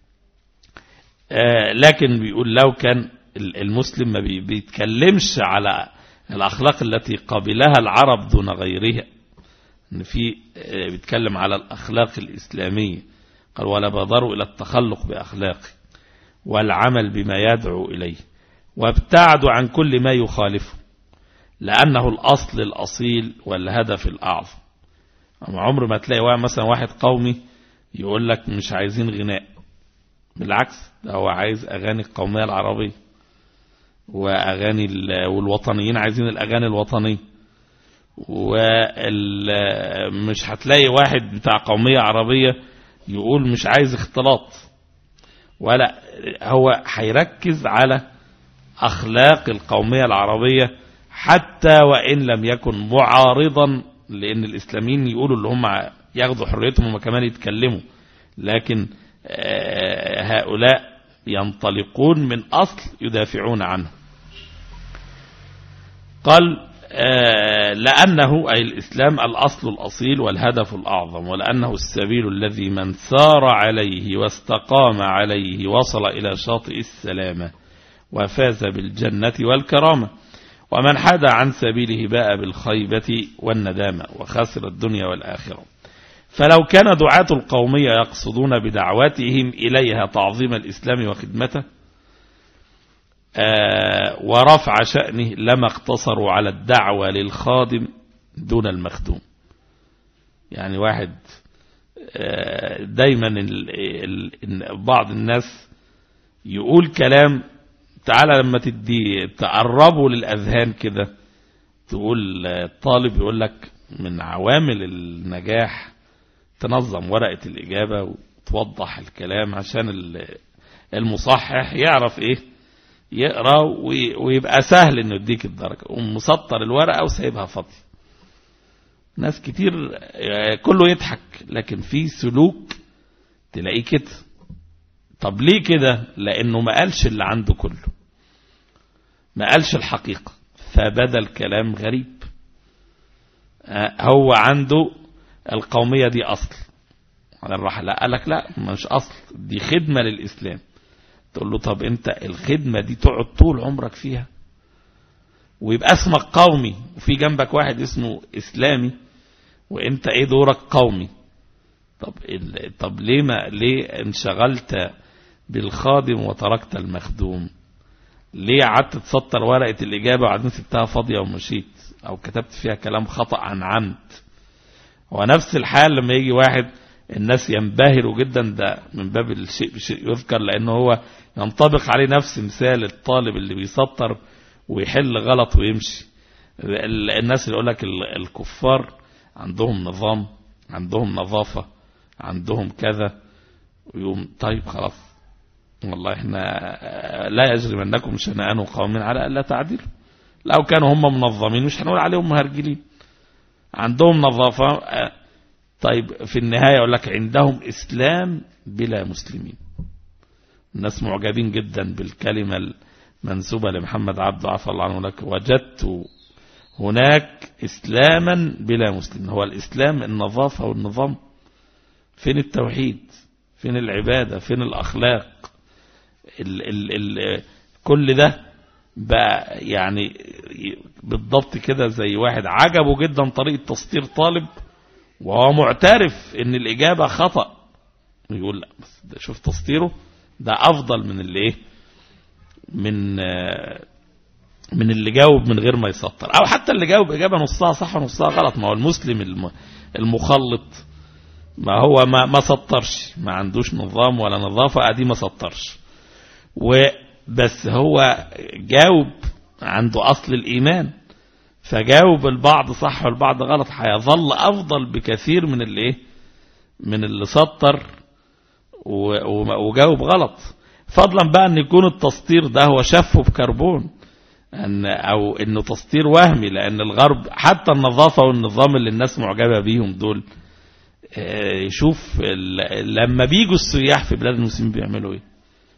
آه لكن بيقول لو كان المسلم ما بيتكلمش على الأخلاق التي قبلها العرب دون غيرها ان في بيتكلم على الأخلاق الإسلامية قال ولا بادروا إلى التخلق بأخلاقه والعمل بما يدعو إليه وابتعدوا عن كل ما يخالفه لأنه الأصل الأصيل والهدف الأعظم عمر ما تلاقي واحد مثلا واحد قومي يقول لك مش عايزين غناء بالعكس ده هو عايز أغاني القومية العربية وأغاني والوطنيين عايزين الأغاني الوطنية ومش هتلاقي واحد بتاع قومية عربية يقول مش عايز اختلاط ولا هو هيركز على أخلاق القومية العربية حتى وإن لم يكن معارضا لأن الإسلاميين يقولوا اللي هم ياخدوا حريتهم وما كمان يتكلموا لكن هؤلاء ينطلقون من أصل يدافعون عنه قال لأنه أي الإسلام الأصل الأصيل والهدف الأعظم ولأنه السبيل الذي من سار عليه واستقام عليه وصل إلى شاطئ السلامة وفاز بالجنة والكرامة ومن حاد عن سبيله باء بالخيبة والندامة وخسر الدنيا والآخرة فلو كان دعاة القومية يقصدون بدعواتهم إليها تعظيم الإسلام وخدمته آه ورفع شأنه لما اقتصروا على الدعوة للخادم دون المخدوم يعني واحد آه دايما ال ال بعض الناس يقول كلام تعالى لما تدي تقربه للأذهان كده تقول الطالب يقول لك من عوامل النجاح تنظم ورقة الإجابة وتوضح الكلام عشان المصحح يعرف إيه يقرأ ويبقى سهل إنه يديك الدرجة ومسطر الورقة وسايبها فاضية ناس كتير كله يضحك لكن في سلوك تلاقيه كده طب ليه كده لأنه ما قالش اللي عنده كله ما قالش الحقيقة فبدا الكلام غريب هو عنده القومية دي أصل على الراحة لا قال لك لا مش أصل دي خدمة للإسلام تقول له طب أنت الخدمة دي تقعد طول عمرك فيها ويبقى اسمك قومي وفي جنبك واحد اسمه إسلامي وأنت إيه دورك قومي طب طب ليه ما ليه انشغلت بالخادم وتركت المخدوم ليه قعدت تسطر ورقة الإجابة وبعدين سبتها فاضية ومشيت أو كتبت فيها كلام خطأ عن عمد هو نفس الحال لما يجي واحد الناس ينبهروا جدا ده من باب الشيء بشيء يذكر لأنه هو ينطبق عليه نفس مثال الطالب اللي بيسطر ويحل غلط ويمشي الناس اللي يقول لك الكفار عندهم نظام عندهم نظافة عندهم كذا ويقوم طيب خلاص والله احنا لا يجرمنكم شنآن قوم على ألا تعدلوا لو كانوا هم منظمين مش هنقول عليهم مهرجلين عندهم نظافة طيب في النهاية يقول لك عندهم إسلام بلا مسلمين الناس معجبين جدا بالكلمة المنسوبة لمحمد عبد عفى الله عنه لك وجدت هناك إسلاما بلا مسلم هو الإسلام النظافة والنظام فين التوحيد فين العبادة فين الأخلاق ال ال ال كل ده بقى يعني بالضبط كده زي واحد عجبه جدا طريقة تسطير طالب وهو معترف ان الإجابة خطأ يقول لا بس ده شوف تسطيره ده أفضل من اللي ايه من من اللي جاوب من غير ما يسطر أو حتى اللي جاوب إجابة نصها صح ونصها غلط ما هو المسلم المخلط ما هو ما ما سطرش ما عندوش نظام ولا نظافة ادي ما سطرش وبس هو جاوب عنده أصل الإيمان فجاوب البعض صح والبعض غلط هيظل أفضل بكثير من اللي إيه من اللي سطر وجاوب غلط فضلا بقى أن يكون التسطير ده هو شفه بكربون أن أو أنه تسطير وهمي لأن الغرب حتى النظافة والنظام اللي الناس معجبة بيهم دول شوف لما بيجوا السياح في بلاد المسلمين بيعملوا ايه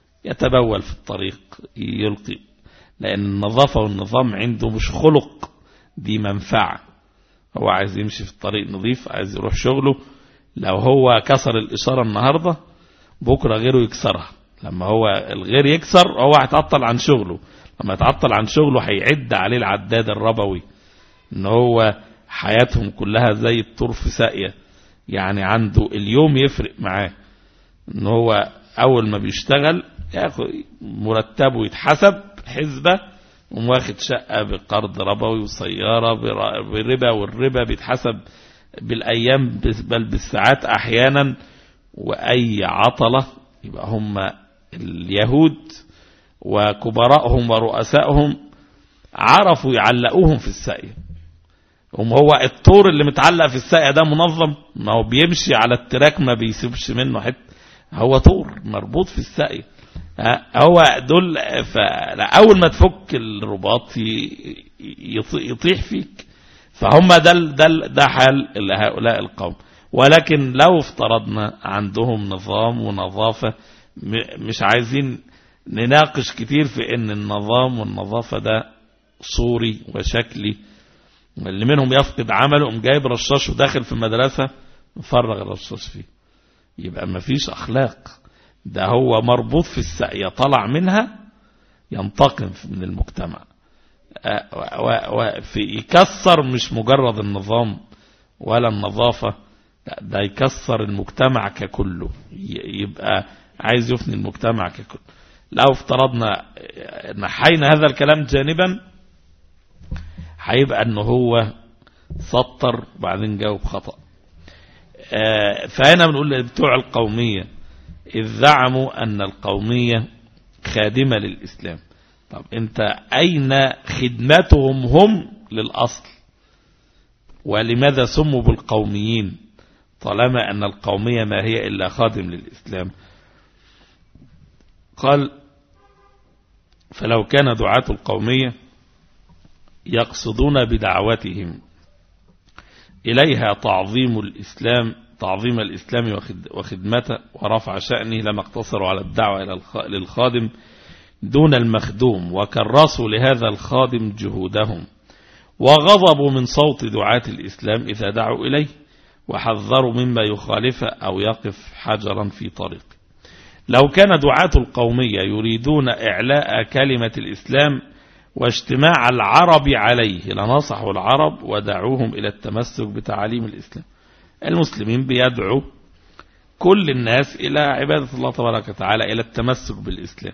يتبول في الطريق يلقي لأن النظافة والنظام عنده مش خلق دي منفعة هو عايز يمشي في الطريق نظيف عايز يروح شغله لو هو كسر الإشارة النهاردة بكرة غيره يكسرها لما هو الغير يكسر هو هيتعطل عن شغله لما يتعطل عن شغله هيعد عليه العداد الربوي ان هو حياتهم كلها زي الطور في ساقية يعني عنده اليوم يفرق معاه ان هو اول ما بيشتغل ياخد مرتبه يتحسب حسبة ومواخد شقة بقرض ربوي وسيارة بربا والربا بيتحسب بالأيام بل بالساعات أحيانا وأي عطلة يبقى هم اليهود وكبراءهم ورؤسائهم عرفوا يعلقوهم في الساقية هم هو الطور اللي متعلق في الساقية ده منظم ما هو بيمشي على التراك ما بيسيبش منه حته هو طور مربوط في الساقية هو دول أول ما تفك الرباط يطيح فيك فهم ده ده ده حال هؤلاء القوم ولكن لو افترضنا عندهم نظام ونظافة مش عايزين نناقش كتير في ان النظام والنظافة ده صوري وشكلي اللي منهم يفقد عمله قام جايب رشاش وداخل في المدرسة مفرغ الرشاش فيه يبقى ما فيش اخلاق ده هو مربوط في الساقية طلع منها ينتقم من المجتمع وفي يكسر مش مجرد النظام ولا النظافة ده يكسر المجتمع ككله يبقى عايز يفني المجتمع ككله لو افترضنا نحينا هذا الكلام جانبا هيبقى انه هو سطر وبعدين جاوب خطأ فهنا بنقول بتوع القومية إذ زعموا أن القومية خادمة للإسلام طب أنت أين خدمتهم هم للأصل ولماذا سموا بالقوميين طالما أن القومية ما هي إلا خادم للإسلام قال فلو كان دعاة القومية يقصدون بدعوتهم إليها تعظيم الإسلام تعظيم الإسلام وخدمته ورفع شأنه لما اقتصروا على الدعوة إلى للخادم دون المخدوم وكرسوا لهذا الخادم جهودهم وغضبوا من صوت دعاة الإسلام إذا دعوا إليه وحذروا مما يخالفه أو يقف حجرا في طريقه لو كان دعاة القومية يريدون إعلاء كلمة الإسلام واجتماع العرب عليه لنصحوا العرب ودعوهم إلى التمسك بتعاليم الإسلام المسلمين بيدعوا كل الناس إلى عبادة الله تبارك وتعالى إلى التمسك بالإسلام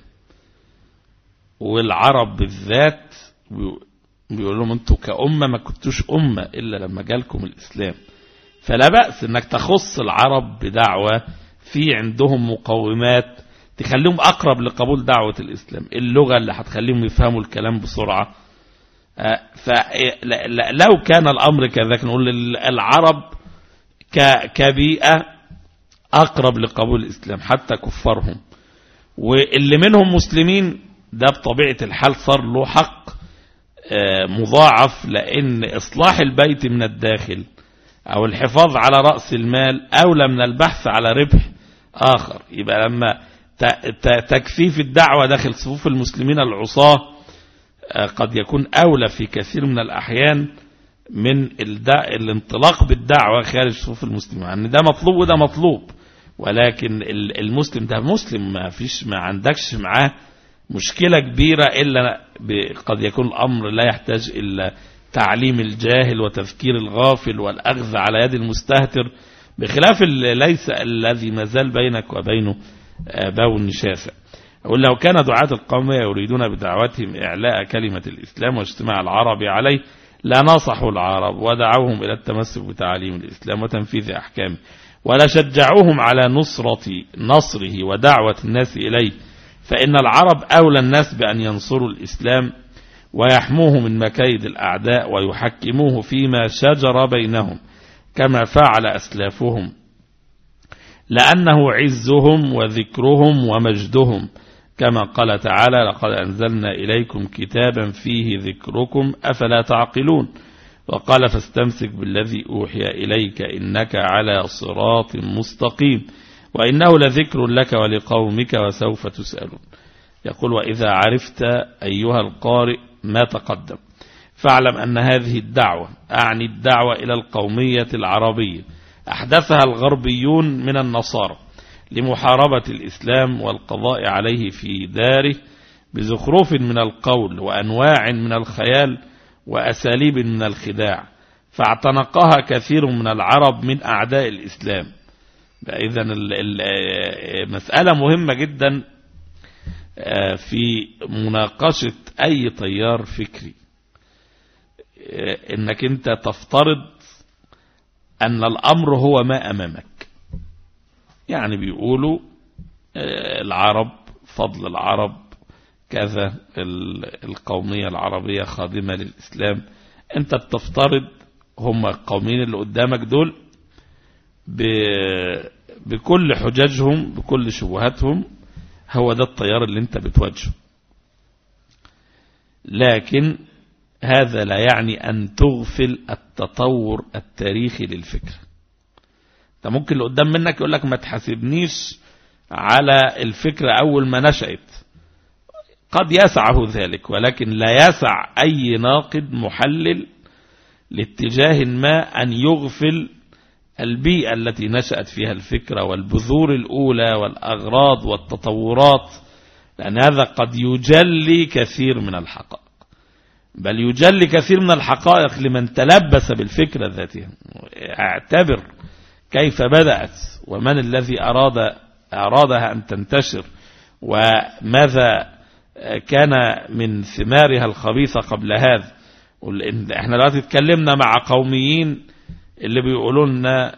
والعرب بالذات بيقول لهم انتوا كأمة ما كنتوش أمة إلا لما جالكم الإسلام فلا بأس انك تخص العرب بدعوة في عندهم مقومات تخليهم أقرب لقبول دعوة الإسلام اللغة اللي هتخليهم يفهموا الكلام بسرعة فلو كان الأمر كذلك نقول العرب كبيئة أقرب لقبول الإسلام حتى كفارهم واللي منهم مسلمين ده بطبيعة الحال صار له حق مضاعف لأن إصلاح البيت من الداخل أو الحفاظ على رأس المال أولى من البحث على ربح آخر يبقى لما تكثيف الدعوة داخل صفوف المسلمين العصاة قد يكون أولى في كثير من الأحيان من الانطلاق بالدعوة خارج صفوف المسلمين يعني ده مطلوب وده مطلوب ولكن المسلم ده مسلم ما فيش ما عندكش معاه مشكلة كبيرة إلا قد يكون الأمر لا يحتاج إلا تعليم الجاهل وتذكير الغافل والأخذ على يد المستهتر بخلاف ليس الذي ما زال بينك وبينه بون شاسع أقول لو كان دعاة القومية يريدون بدعوتهم إعلاء كلمة الإسلام واجتماع العرب عليه لا نصحوا العرب ودعوهم إلى التمسك بتعاليم الإسلام وتنفيذ أحكامه ولا شجعوهم على نصرة نصره ودعوة الناس إليه فإن العرب أولى الناس بأن ينصروا الإسلام ويحموه من مكايد الأعداء ويحكموه فيما شجر بينهم كما فعل أسلافهم لأنه عزهم وذكرهم ومجدهم كما قال تعالى لقد أنزلنا إليكم كتابا فيه ذكركم أفلا تعقلون وقال فاستمسك بالذي أوحي إليك إنك على صراط مستقيم وإنه لذكر لك ولقومك وسوف تسألون يقول وإذا عرفت أيها القارئ ما تقدم فاعلم أن هذه الدعوة أعني الدعوة إلى القومية العربية أحدثها الغربيون من النصارى لمحاربة الإسلام والقضاء عليه في داره بزخرف من القول وأنواع من الخيال وأساليب من الخداع فاعتنقها كثير من العرب من أعداء الإسلام إذا مسألة مهمة جدا في مناقشة أي تيار فكري إنك أنت تفترض أن الأمر هو ما أمامك يعني بيقولوا العرب فضل العرب كذا القومية العربية خادمة للإسلام أنت بتفترض هم القوميين اللي قدامك دول بكل حججهم بكل شبهاتهم هو ده التيار اللي انت بتواجهه لكن هذا لا يعني أن تغفل التطور التاريخي للفكرة انت ممكن اللي قدام منك يقول لك ما تحاسبنيش على الفكرة أول ما نشأت قد يسعه ذلك ولكن لا يسع أي ناقد محلل لاتجاه ما أن يغفل البيئة التي نشأت فيها الفكرة والبذور الأولى والأغراض والتطورات لأن هذا قد يجلي كثير من الحقائق بل يجلي كثير من الحقائق لمن تلبس بالفكرة ذاتها اعتبر كيف بدأت ومن الذي أراد أرادها أن تنتشر وماذا كان من ثمارها الخبيثة قبل هذا احنا دلوقتي اتكلمنا مع قوميين اللي بيقولوا لنا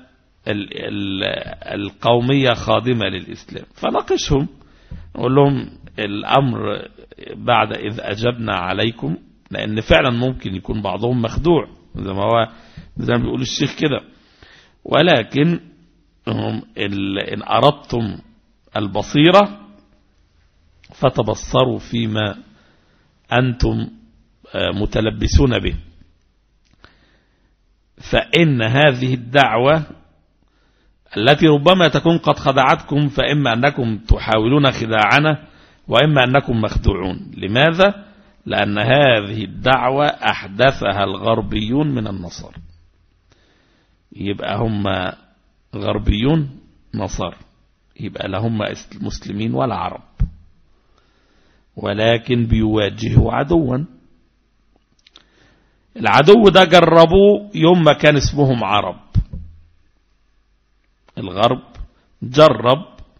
القومية خادمة للإسلام فناقشهم نقول لهم الأمر بعد إذ أجبنا عليكم لأن فعلا ممكن يكون بعضهم مخدوع زي ما هو زي ما بيقول الشيخ كده ولكن إن أردتم البصيرة فتبصروا فيما أنتم متلبسون به فإن هذه الدعوة التي ربما تكون قد خدعتكم فإما أنكم تحاولون خداعنا وإما أنكم مخدوعون لماذا؟ لأن هذه الدعوة أحدثها الغربيون من النصارى يبقى هم غربيون نصارى يبقى لهم مسلمين ولا عرب ولكن بيواجهوا عدوا العدو ده جربوه يوم ما كان اسمهم عرب الغرب جرب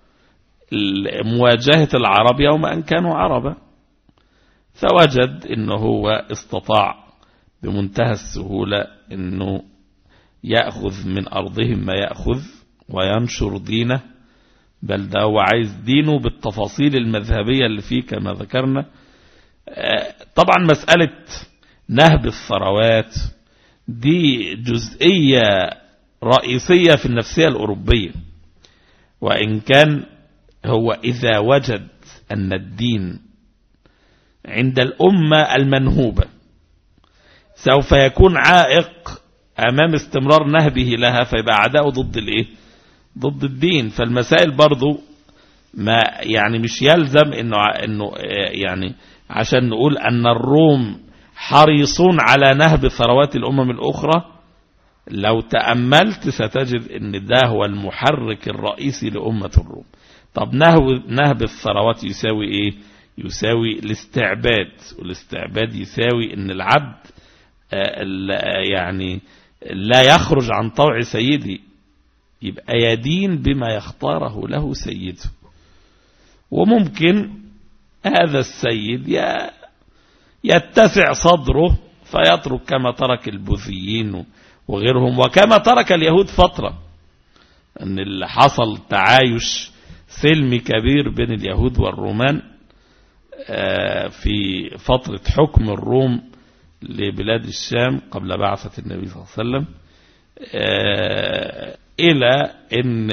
مواجهة العرب يوم أن كانوا عربا فوجد انه هو استطاع بمنتهى السهولة انه يأخذ من أرضهم ما يأخذ وينشر دينه بل ده هو عايز دينه بالتفاصيل المذهبية اللي فيه كما ذكرنا طبعا مسألة نهب الثروات دي جزئية رئيسية في النفسية الأوروبية وإن كان هو إذا وجد أن الدين عند الأمة المنهوبة سوف يكون عائق أمام استمرار نهبه لها فيبقى عداؤه ضد الإيه ضد الدين فالمسائل برضو ما يعني مش يلزم إنه, إنه يعني عشان نقول أن الروم حريصون على نهب ثروات الأمم الأخرى لو تأملت ستجد أن ده هو المحرك الرئيسي لأمة الروم طب نهب, نهب الثروات يساوي إيه يساوي الاستعباد والاستعباد يساوي أن العبد يعني لا يخرج عن طوع سيدي يبقى يدين بما يختاره له سيده وممكن هذا السيد يتسع صدره فيترك كما ترك البوذيين وغيرهم وكما ترك اليهود فترة أن اللي حصل تعايش سلمي كبير بين اليهود والرومان في فترة حكم الروم لبلاد الشام قبل بعثة النبي صلى الله عليه وسلم إلى إن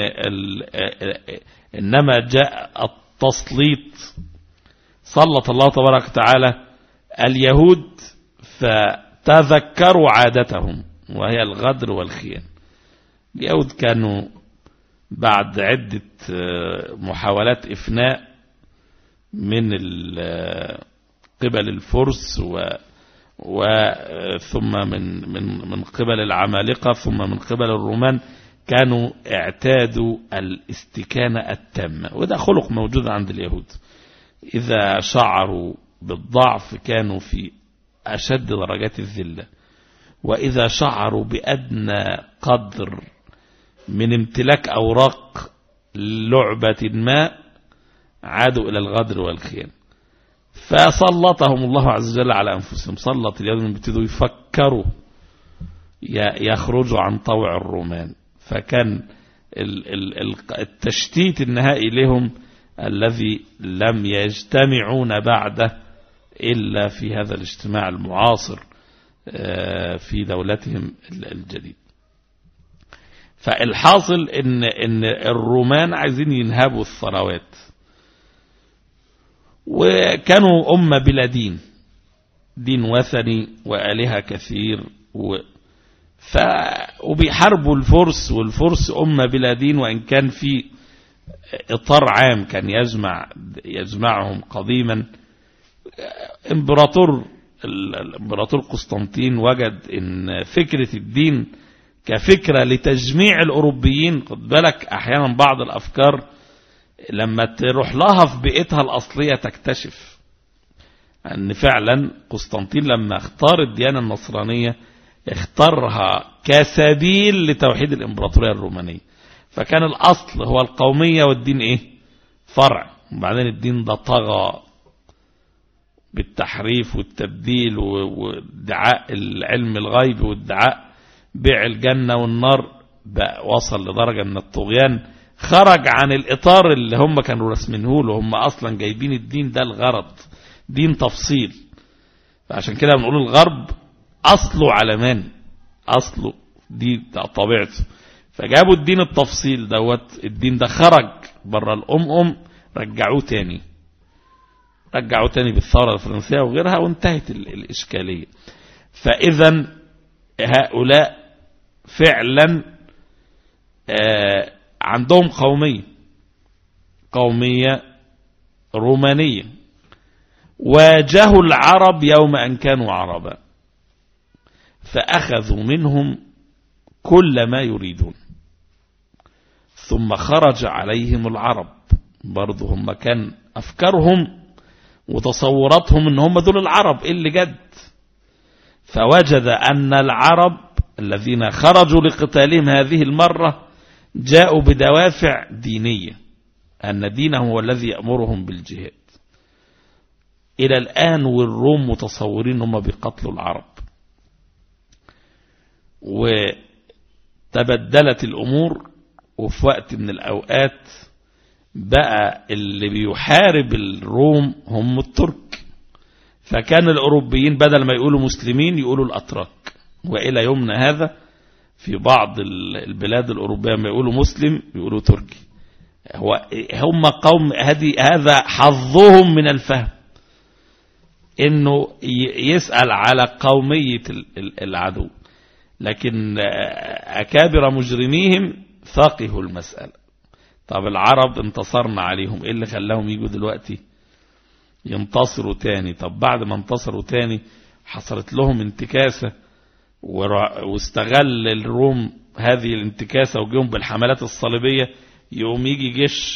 إنما جاء التسليط سلط الله تبارك وتعالى اليهود فتذكروا عادتهم وهي الغدر والخيانة اليهود كانوا بعد عدة محاولات إفناء من قبل الفرس وثم من من من قبل العمالقة ثم من قبل الرومان كانوا اعتادوا الاستكانة التامة وده خلق موجود عند اليهود إذا شعروا بالضعف كانوا في أشد درجات الذلة وإذا شعروا بأدنى قدر من امتلاك أوراق لعبة ما عادوا إلى الغدر والخيانة فسلطهم الله عز وجل على أنفسهم سلط اليوم يبتدوا يفكروا يخرجوا عن طوع الرومان فكان التشتيت النهائي لهم الذي لم يجتمعون بعده إلا في هذا الاجتماع المعاصر في دولتهم الجديد فالحاصل ان ان الرومان عايزين ينهبوا الثروات وكانوا أمة بلا دين دين وثني وآلهة كثير و ف... وبيحاربوا الفرس والفرس أمة بلا دين وإن كان في إطار عام كان يجمع يجمعهم قديما امبراطور الامبراطور قسطنطين وجد ان فكرة الدين كفكرة لتجميع الأوروبيين خد بالك أحيانا بعض الأفكار لما تروح لها في بيئتها الأصلية تكتشف أن فعلا قسطنطين لما اختار الديانة النصرانية اختارها كسبيل لتوحيد الإمبراطورية الرومانية فكان الأصل هو القومية والدين إيه فرع وبعدين الدين ده طغى بالتحريف والتبديل وادعاء العلم الغيب وادعاء بيع الجنة والنار بقى وصل لدرجة من الطغيان خرج عن الإطار اللي هم كانوا رسمينه له هم أصلا جايبين الدين ده الغرض دين تفصيل فعشان كده بنقول الغرب أصله علمان أصله دي طبيعته فجابوا الدين التفصيل دوت الدين ده خرج بره الأم أم رجعوه تاني رجعوه تاني بالثورة الفرنسية وغيرها وانتهت الإشكالية فإذا هؤلاء فعلا آه عندهم قومية قومية رومانية واجهوا العرب يوم أن كانوا عربا فأخذوا منهم كل ما يريدون ثم خرج عليهم العرب برضو هم كان أفكارهم وتصوراتهم ان هم دول العرب اللي جد فوجد أن العرب الذين خرجوا لقتالهم هذه المرة جاءوا بدوافع دينية أن دينهم هو الذي يأمرهم بالجهاد إلى الآن والروم متصورين هم بيقتلوا العرب وتبدلت الأمور وفي وقت من الأوقات بقى اللي بيحارب الروم هم الترك فكان الأوروبيين بدل ما يقولوا مسلمين يقولوا الأتراك وإلى يومنا هذا في بعض البلاد الأوروبية ما يقولوا مسلم يقولوا تركي هو هم قوم هذه هذا حظهم من الفهم انه يسأل على قومية العدو لكن أكابر مجرميهم فقهوا المسألة طب العرب انتصرنا عليهم ايه اللي خلاهم يجوا دلوقتي ينتصروا تاني طب بعد ما انتصروا تاني حصلت لهم انتكاسة واستغل الروم هذه الانتكاسة وجيهم بالحملات الصليبية يقوم يجي جيش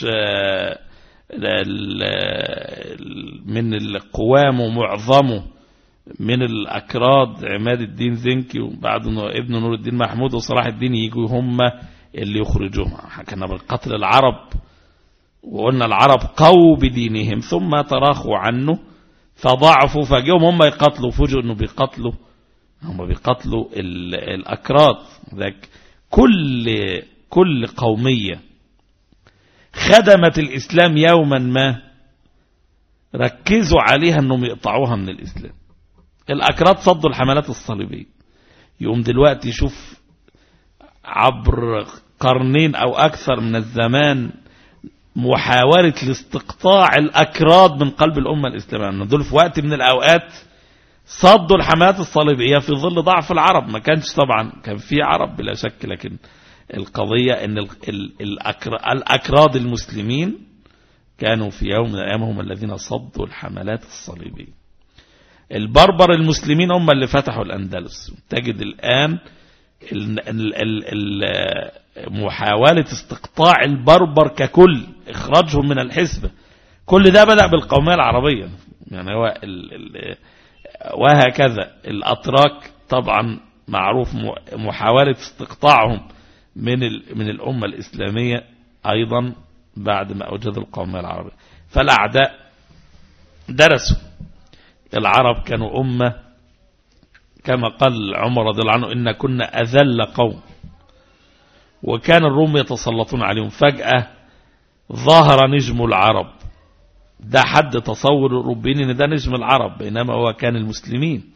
من القوام ومعظمه من الأكراد عماد الدين زنكي وبعد ابن نور الدين محمود وصلاح الدين يجوا هم اللي يخرجوهم حكنا بالقتل العرب وقلنا العرب قووا بدينهم ثم تراخوا عنه فضعفوا فجيهم هم يقتلوا فوجئوا انه بيقتلوا هم بيقتلوا الأكراد ذاك كل كل قومية خدمت الإسلام يوما ما ركزوا عليها أنهم يقطعوها من الإسلام الأكراد صدوا الحملات الصليبية يقوم دلوقتي يشوف عبر قرنين أو أكثر من الزمان محاولة لاستقطاع الأكراد من قلب الأمة الإسلامية دول في وقت من الأوقات صدوا الحملات الصليبية في ظل ضعف العرب ما كانش طبعا كان في عرب بلا شك لكن القضية ان الأكراد المسلمين كانوا في يوم من الأيام هم الذين صدوا الحملات الصليبية البربر المسلمين هم اللي فتحوا الأندلس تجد الآن ال ال ال ال محاولة استقطاع البربر ككل إخراجهم من الحسبة كل ده بدأ بالقومية العربية يعني هو ال ال وهكذا الأتراك طبعا معروف محاولة استقطاعهم من من الأمة الإسلامية أيضا بعد ما أوجد القومية العربية فالأعداء درسوا العرب كانوا أمة كما قال عمر رضي الله عنه إن كنا أذل قوم وكان الروم يتسلطون عليهم فجأة ظهر نجم العرب ده حد تصور الأوروبيين إن ده نجم العرب بينما هو كان المسلمين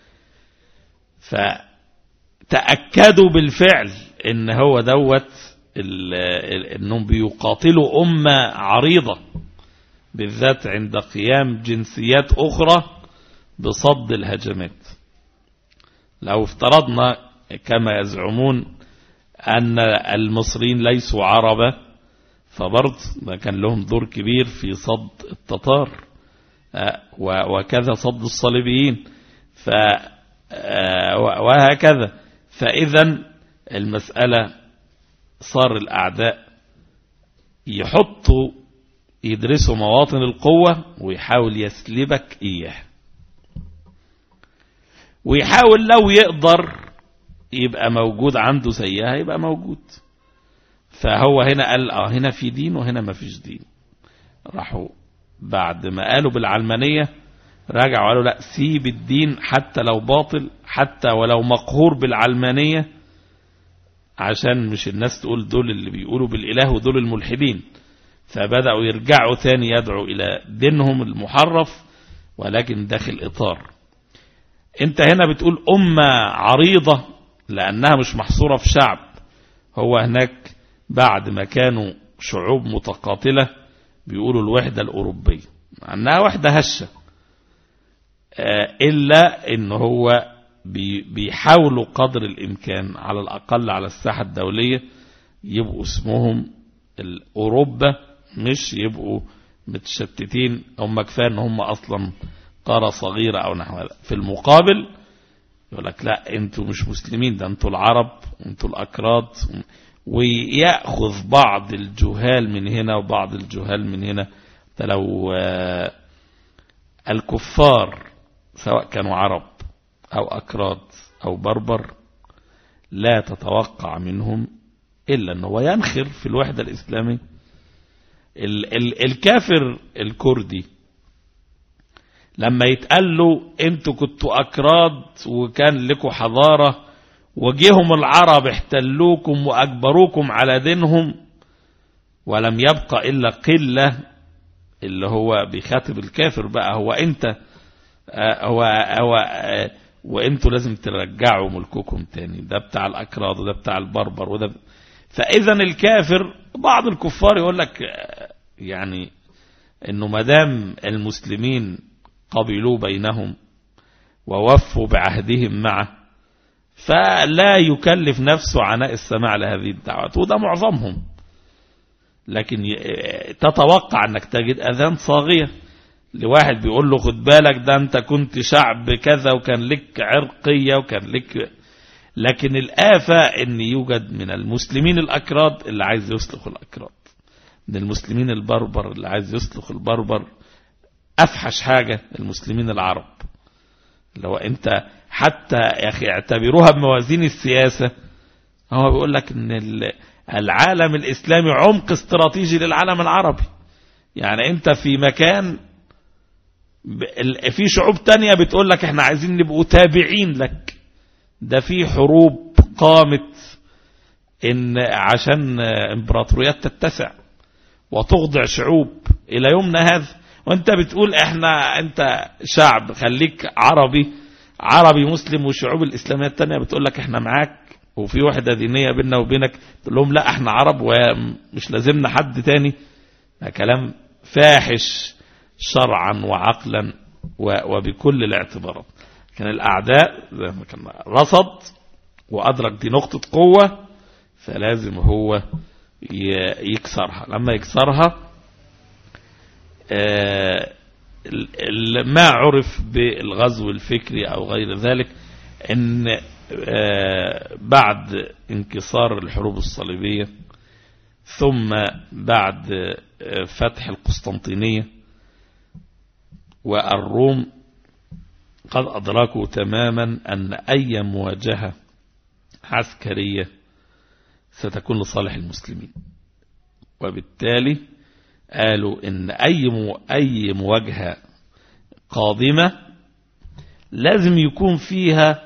فتأكدوا بالفعل إن هو دوت إنهم بيقاتلوا أمة عريضة بالذات عند قيام جنسيات أخرى بصد الهجمات لو افترضنا كما يزعمون أن المصريين ليسوا عربة فبرض ما كان لهم دور كبير في صد التتار وكذا صد الصليبيين ف وهكذا فإذا المسألة صار الأعداء يحطوا يدرسوا مواطن القوة ويحاول يسلبك إياه ويحاول لو يقدر يبقى موجود عنده زيها يبقى موجود فهو هنا قال اه هنا في دين وهنا ما فيش دين راحوا بعد ما قالوا بالعلمانية راجعوا قالوا لا سيب الدين حتى لو باطل حتى ولو مقهور بالعلمانية عشان مش الناس تقول دول اللي بيقولوا بالإله ودول الملحدين فبدأوا يرجعوا ثاني يدعوا إلى دينهم المحرف ولكن داخل إطار انت هنا بتقول أمة عريضة لأنها مش محصورة في شعب هو هناك بعد ما كانوا شعوب متقاتلة بيقولوا الوحدة الأوروبية أنها وحدة هشة إلا إن هو بيحاولوا قدر الإمكان على الأقل على الساحة الدولية يبقوا اسمهم الأوروبا مش يبقوا متشتتين هم كفاية ان هم اصلا قارة صغيرة او نحو هذا في المقابل يقول لك لا انتوا مش مسلمين ده انتوا العرب انتوا الاكراد ويأخذ بعض الجهال من هنا وبعض الجهال من هنا ده لو الكفار سواء كانوا عرب او اكراد او بربر لا تتوقع منهم الا انه ينخر في الوحدة الاسلامية ال ال الكافر الكردي لما يتقال له انتوا كنتوا اكراد وكان لكم حضارة وجيهم العرب احتلوكم واجبروكم على دينهم ولم يبقى الا قلة اللي هو بيخاطب الكافر بقى هو انت آه هو هو آه وانتوا لازم ترجعوا ملككم تاني ده بتاع الاكراد وده بتاع البربر وده فاذا الكافر بعض الكفار يقول لك يعني انه مدام المسلمين قبلوا بينهم ووفوا بعهدهم معه فلا يكلف نفسه عناء السماع لهذه الدعوات وده معظمهم لكن تتوقع انك تجد اذان صاغية لواحد بيقول له خد بالك ده انت كنت شعب كذا وكان لك عرقية وكان لك لكن الآفة ان يوجد من المسلمين الأكراد اللي عايز يسلخ الأكراد من المسلمين البربر اللي عايز يسلخ البربر أفحش حاجة المسلمين العرب اللي هو انت حتى يا أخي اعتبروها بموازين السياسة هو بيقول لك ان العالم الإسلامي عمق استراتيجي للعالم العربي يعني انت في مكان في شعوب تانية بتقول لك احنا عايزين نبقوا تابعين لك ده في حروب قامت ان عشان امبراطوريات تتسع وتخضع شعوب الى يومنا هذا وانت بتقول احنا انت شعب خليك عربي عربي مسلم والشعوب الاسلاميه التانية بتقول لك احنا معاك وفي وحدة دينية بيننا وبينك تقول لهم لا احنا عرب ومش لازمنا حد تاني ده كلام فاحش شرعا وعقلا وبكل الاعتبارات كان الأعداء زي ما كان رصد وأدرك دي نقطة قوة فلازم هو يكسرها لما يكسرها ما عرف بالغزو الفكري أو غير ذلك أن بعد انكسار الحروب الصليبية ثم بعد فتح القسطنطينية والروم قد أدركوا تماما أن أي مواجهة عسكرية ستكون لصالح المسلمين وبالتالي قالوا ان اي اي مواجهه قادمه لازم يكون فيها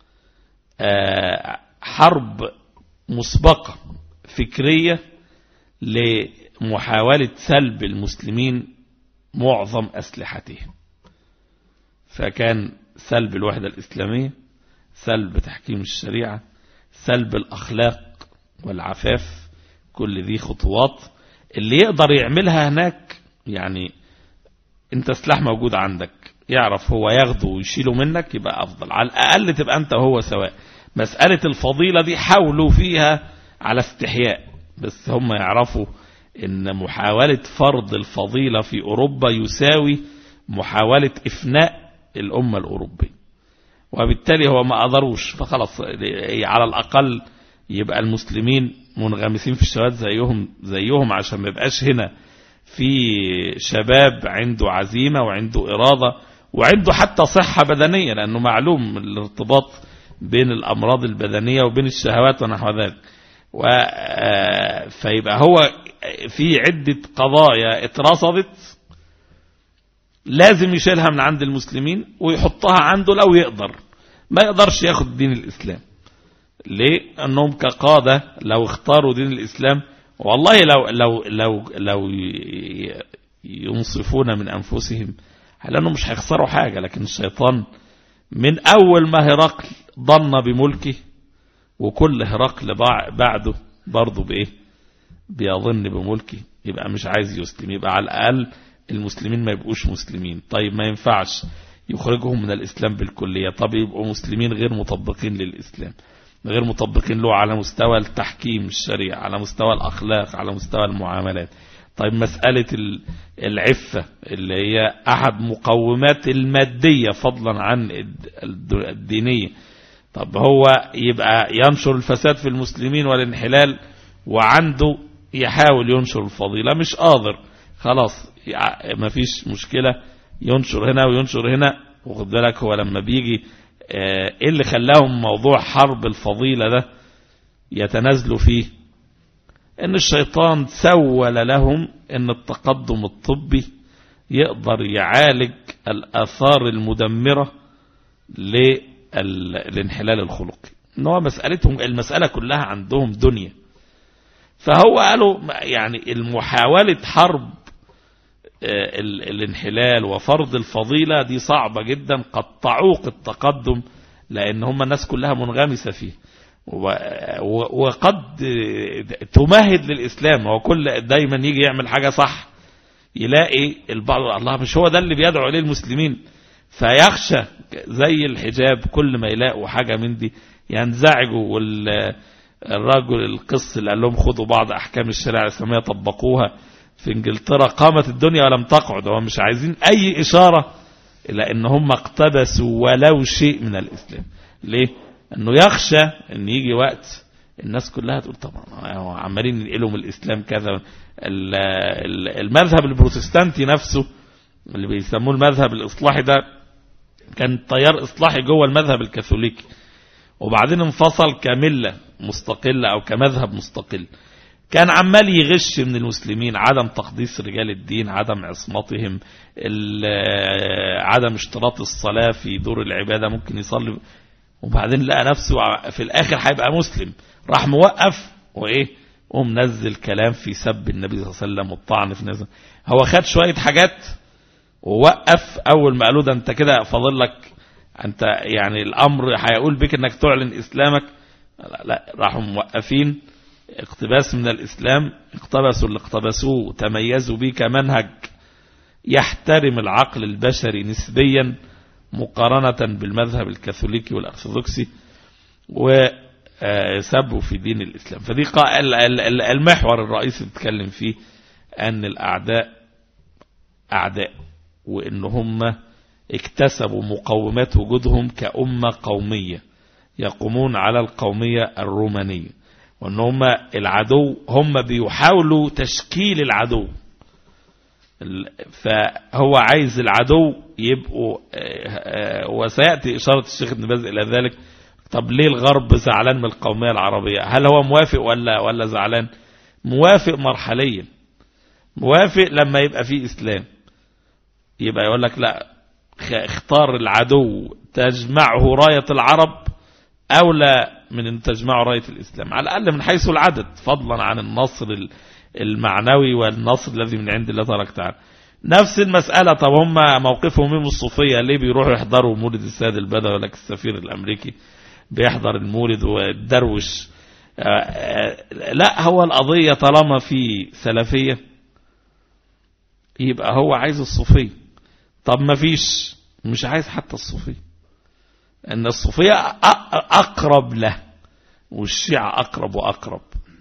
حرب مسبقه فكريه لمحاوله سلب المسلمين معظم اسلحتهم فكان سلب الوحده الاسلاميه سلب تحكيم الشريعه سلب الاخلاق والعفاف كل ذي خطوات اللي يقدر يعملها هناك يعني انت سلاح موجود عندك يعرف هو ياخده ويشيله منك يبقى افضل على الاقل تبقى انت وهو سواء مسألة الفضيلة دي حاولوا فيها على استحياء بس هم يعرفوا ان محاولة فرض الفضيلة في اوروبا يساوي محاولة افناء الامة الاوروبية وبالتالي هو ما قدروش فخلاص على الاقل يبقى المسلمين منغمسين في الشباب زيهم زيهم عشان ما يبقاش هنا في شباب عنده عزيمة وعنده إرادة وعنده حتى صحة بدنية لأنه معلوم الارتباط بين الأمراض البدنية وبين الشهوات ونحو ذلك و فيبقى هو في عدة قضايا اترصدت لازم يشيلها من عند المسلمين ويحطها عنده لو يقدر ما يقدرش ياخد دين الإسلام ليه انهم كقادة لو اختاروا دين الاسلام والله لو لو لو لو ينصفون من انفسهم لانهم مش هيخسروا حاجة لكن الشيطان من اول ما هرقل ضن بملكه وكل هرقل بعده برضه بايه بيظن بملكه يبقى مش عايز يسلم يبقى على الاقل المسلمين ما يبقوش مسلمين طيب ما ينفعش يخرجهم من الاسلام بالكلية طب يبقوا مسلمين غير مطبقين للاسلام غير مطبقين له على مستوى التحكيم الشريع على مستوى الأخلاق على مستوى المعاملات طيب مسألة العفة اللي هي أحد مقومات المادية فضلا عن الدينية طب هو يبقى ينشر الفساد في المسلمين والانحلال وعنده يحاول ينشر الفضيلة مش قادر خلاص ما فيش مشكلة ينشر هنا وينشر هنا وخد بالك هو لما بيجي ايه اللي خلاهم موضوع حرب الفضيلة ده يتنازلوا فيه ان الشيطان سول لهم ان التقدم الطبي يقدر يعالج الاثار المدمرة للانحلال الخلقي ان هو مسألتهم المسألة كلها عندهم دنيا فهو قالوا يعني المحاولة حرب الانحلال وفرض الفضيلة دي صعبة جدا قد تعوق التقدم لأن هم الناس كلها منغمسة فيه وقد تمهد للإسلام هو كل دايما يجي يعمل حاجة صح يلاقي البعض الله مش هو ده اللي بيدعو إليه المسلمين فيخشى زي الحجاب كل ما يلاقوا حاجة من دي ينزعجوا والراجل القس اللي قال لهم خدوا بعض أحكام الشريعة الإسلامية طبقوها في انجلترا قامت الدنيا ولم تقعد هم مش عايزين اي اشارة الى ان هم اقتبسوا ولو شيء من الاسلام ليه انه يخشى ان يجي وقت الناس كلها تقول طبعا عمالين ينقلوا من الاسلام كذا المذهب البروتستانتي نفسه اللي بيسموه المذهب الاصلاحي ده كان تيار اصلاحي جوه المذهب الكاثوليكي وبعدين انفصل كملة مستقلة او كمذهب مستقل كان عمال يغش من المسلمين عدم تقديس رجال الدين عدم عصمتهم عدم اشتراط الصلاة في دور العبادة ممكن يصلي وبعدين لقى نفسه في الآخر هيبقى مسلم راح موقف وإيه ومنزل كلام في سب النبي صلى الله عليه وسلم والطعن في نزل هو خد شوية حاجات ووقف أول ما قالوا ده أنت كده فاضل لك أنت يعني الأمر هيقول بك أنك تعلن إسلامك لا, لا راحوا موقفين اقتباس من الإسلام اقتبسوا اللي اقتبسوه تميزوا به كمنهج يحترم العقل البشري نسبيا مقارنة بالمذهب الكاثوليكي والأرثوذكسي وسبوا في دين الإسلام فدي المحور الرئيسي اللي بتكلم فيه أن الأعداء أعداء وإن هم اكتسبوا مقومات وجودهم كأمة قومية يقومون على القومية الرومانية وأن هم العدو هم بيحاولوا تشكيل العدو فهو عايز العدو يبقوا وسيأتي إشارة الشيخ ابن باز إلى ذلك طب ليه الغرب زعلان من القومية العربية هل هو موافق ولا ولا زعلان موافق مرحليا موافق لما يبقى فيه إسلام يبقى يقول لك لا اختار العدو تجمعه راية العرب أولى من أن تجمعه راية الإسلام على الأقل من حيث العدد فضلا عن النصر المعنوي والنصر الذي من عند الله تبارك وتعالى نفس المسألة طب هم موقفهم من الصوفية ليه بيروحوا يحضروا مولد السيد البدوي ولا السفير الأمريكي بيحضر المولد والدروش لا هو القضية طالما في سلفية يبقى هو عايز الصوفية طب ما فيش مش عايز حتى الصوفية ان الصوفية اقرب له والشيعة اقرب واقرب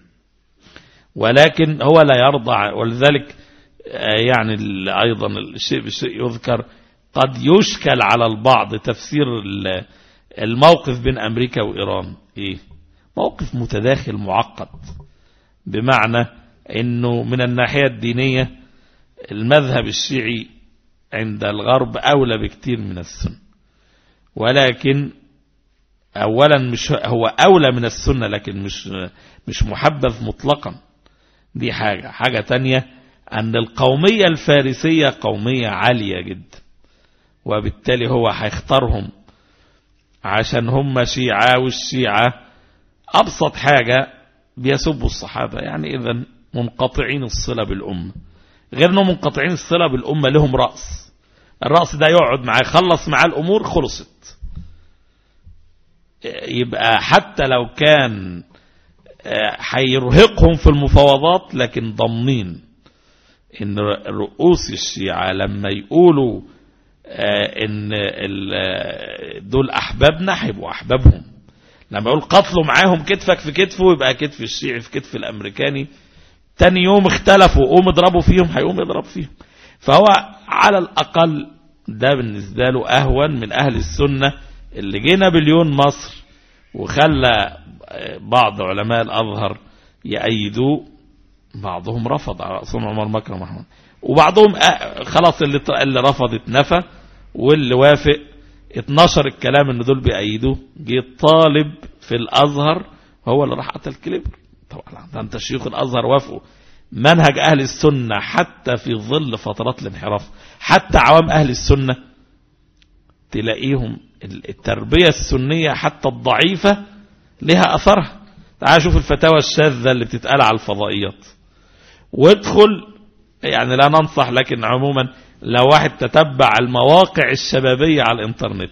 ولكن هو لا يرضى ولذلك يعني ايضا الشيء بالشيء يذكر قد يشكل على البعض تفسير الموقف بين امريكا وايران ايه موقف متداخل معقد بمعنى انه من الناحية الدينية المذهب الشيعي عند الغرب أولى بكتير من السنة ولكن أولا مش هو أولى من السنة لكن مش مش محبذ مطلقا دي حاجة حاجة تانية أن القومية الفارسية قومية عالية جدا وبالتالي هو هيختارهم عشان هم شيعة والشيعة أبسط حاجة بيسبوا الصحابة يعني إذا منقطعين الصلة بالأمة غير انهم منقطعين الصلة بالأمة لهم رأس الرأس ده يقعد معاه يخلص معاه الأمور خلصت يبقى حتى لو كان هيرهقهم في المفاوضات لكن ضامنين ان رؤوس الشيعة لما يقولوا ان دول احبابنا هيبقوا احبابهم لما يقول قتلوا معاهم كتفك في كتفه يبقى كتف الشيعي في كتف الامريكاني تاني يوم اختلفوا قوم اضربوا فيهم هيقوم يضرب فيهم فهو على الأقل ده بالنسبة له أهون من أهل السنة اللي جه نابليون مصر وخلى بعض علماء الأظهر يأيدوه بعضهم رفض على رأسهم عمر مكرم أحمد وبعضهم خلاص اللي اللي رفض اتنفى واللي وافق اتنشر الكلام ان دول بيأيدوه جه طالب في الأزهر هو اللي راح قتل كليبر طبعا ده انت شيوخ الازهر وافقوا منهج اهل السنة حتى في ظل فترات الانحراف حتى عوام اهل السنة تلاقيهم التربية السنية حتى الضعيفة لها اثرها تعال شوف الفتاوى الشاذة اللي بتتقال على الفضائيات وادخل يعني لا ننصح لكن عموما لو واحد تتبع المواقع الشبابية على الانترنت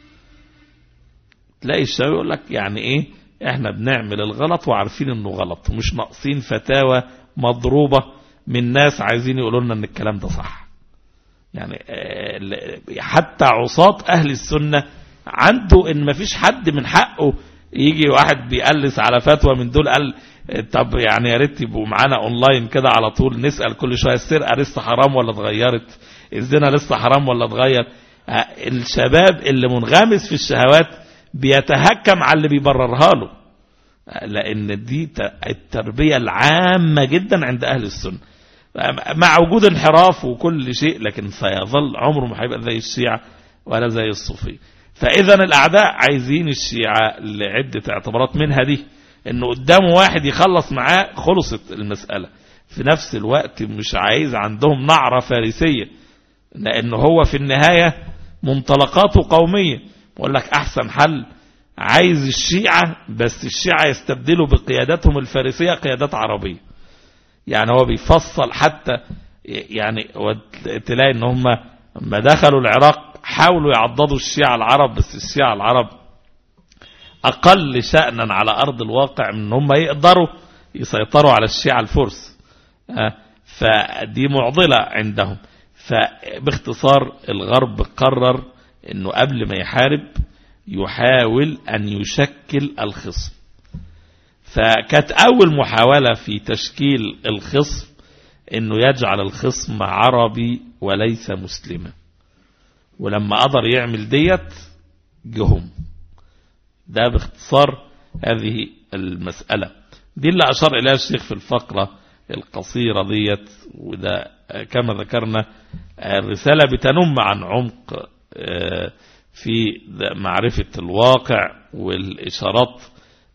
تلاقي الشباب يقول لك يعني ايه احنا بنعمل الغلط وعارفين انه غلط ومش ناقصين فتاوى مضروبة من ناس عايزين يقولوا لنا ان الكلام ده صح يعني حتى عصاة اهل السنة عنده ان مفيش حد من حقه يجي واحد بيقلس على فتوى من دول قال طب يعني يا ريت يبقوا معانا اونلاين كده على طول نسأل كل شوية السرقة لسه حرام ولا اتغيرت الزنا لسه حرام ولا اتغير الشباب اللي منغمس في الشهوات بيتهكم على اللي بيبررها له لان دي التربية العامة جدا عند اهل السنة مع وجود انحراف وكل شيء لكن سيظل عمره ما هيبقى زي الشيعة ولا زي الصوفية فاذا الاعداء عايزين الشيعة لعدة اعتبارات منها دي انه قدامه واحد يخلص معاه خلصت المسألة في نفس الوقت مش عايز عندهم نعرة فارسية لانه هو في النهاية منطلقاته قومية بقول لك احسن حل عايز الشيعة بس الشيعة يستبدلوا بقياداتهم الفارسية قيادات عربية يعني هو بيفصل حتى يعني تلاقي ان هم لما دخلوا العراق حاولوا يعضدوا الشيعة العرب بس الشيعة العرب اقل شأنا على ارض الواقع من ان هم يقدروا يسيطروا على الشيعة الفرس فدي معضلة عندهم فباختصار الغرب قرر انه قبل ما يحارب يحاول ان يشكل الخصم فكانت اول محاولة في تشكيل الخصم انه يجعل الخصم عربي وليس مسلما ولما قدر يعمل ديت جهم ده باختصار هذه المسألة دي اللي أشار إليها الشيخ في الفقرة القصيرة ديت وده كما ذكرنا الرسالة بتنم عن عمق في معرفة الواقع والإشارات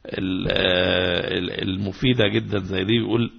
المفيدة جدا زي دي يقول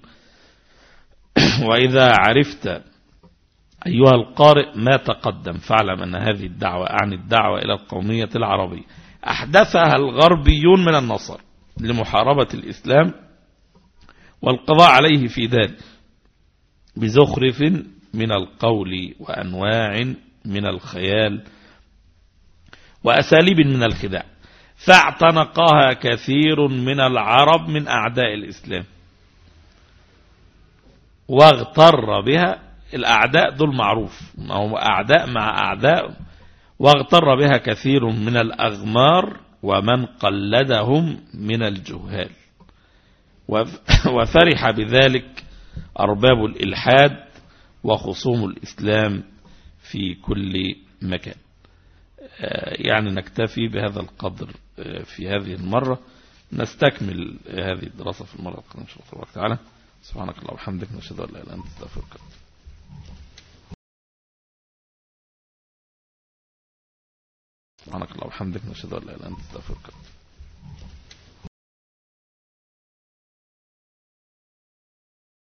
وإذا عرفت أيها القارئ ما تقدم فاعلم أن هذه الدعوة أعني الدعوة إلى القومية العربية أحدثها الغربيون من النصر لمحاربة الإسلام والقضاء عليه في ذلك بزخرف من القول وأنواع من الخيال وأساليب من الخداع فاعتنقها كثير من العرب من أعداء الإسلام واغتر بها الأعداء دول معروف هو أعداء مع أعداء واغتر بها كثير من الأغمار ومن قلدهم من الجهال وفرح بذلك أرباب الإلحاد وخصوم الإسلام في كل مكان يعني نكتفي بهذا القدر في هذه المرة نستكمل هذه الدراسة في المرة القادمة إن شاء الله تعالى سبحانك اللهم وبحمدك نشهد أن لا إله إلا أنت نستغفرك سبحانك اللهم وبحمدك نشهد أن لا إله إلا أنت نستغفرك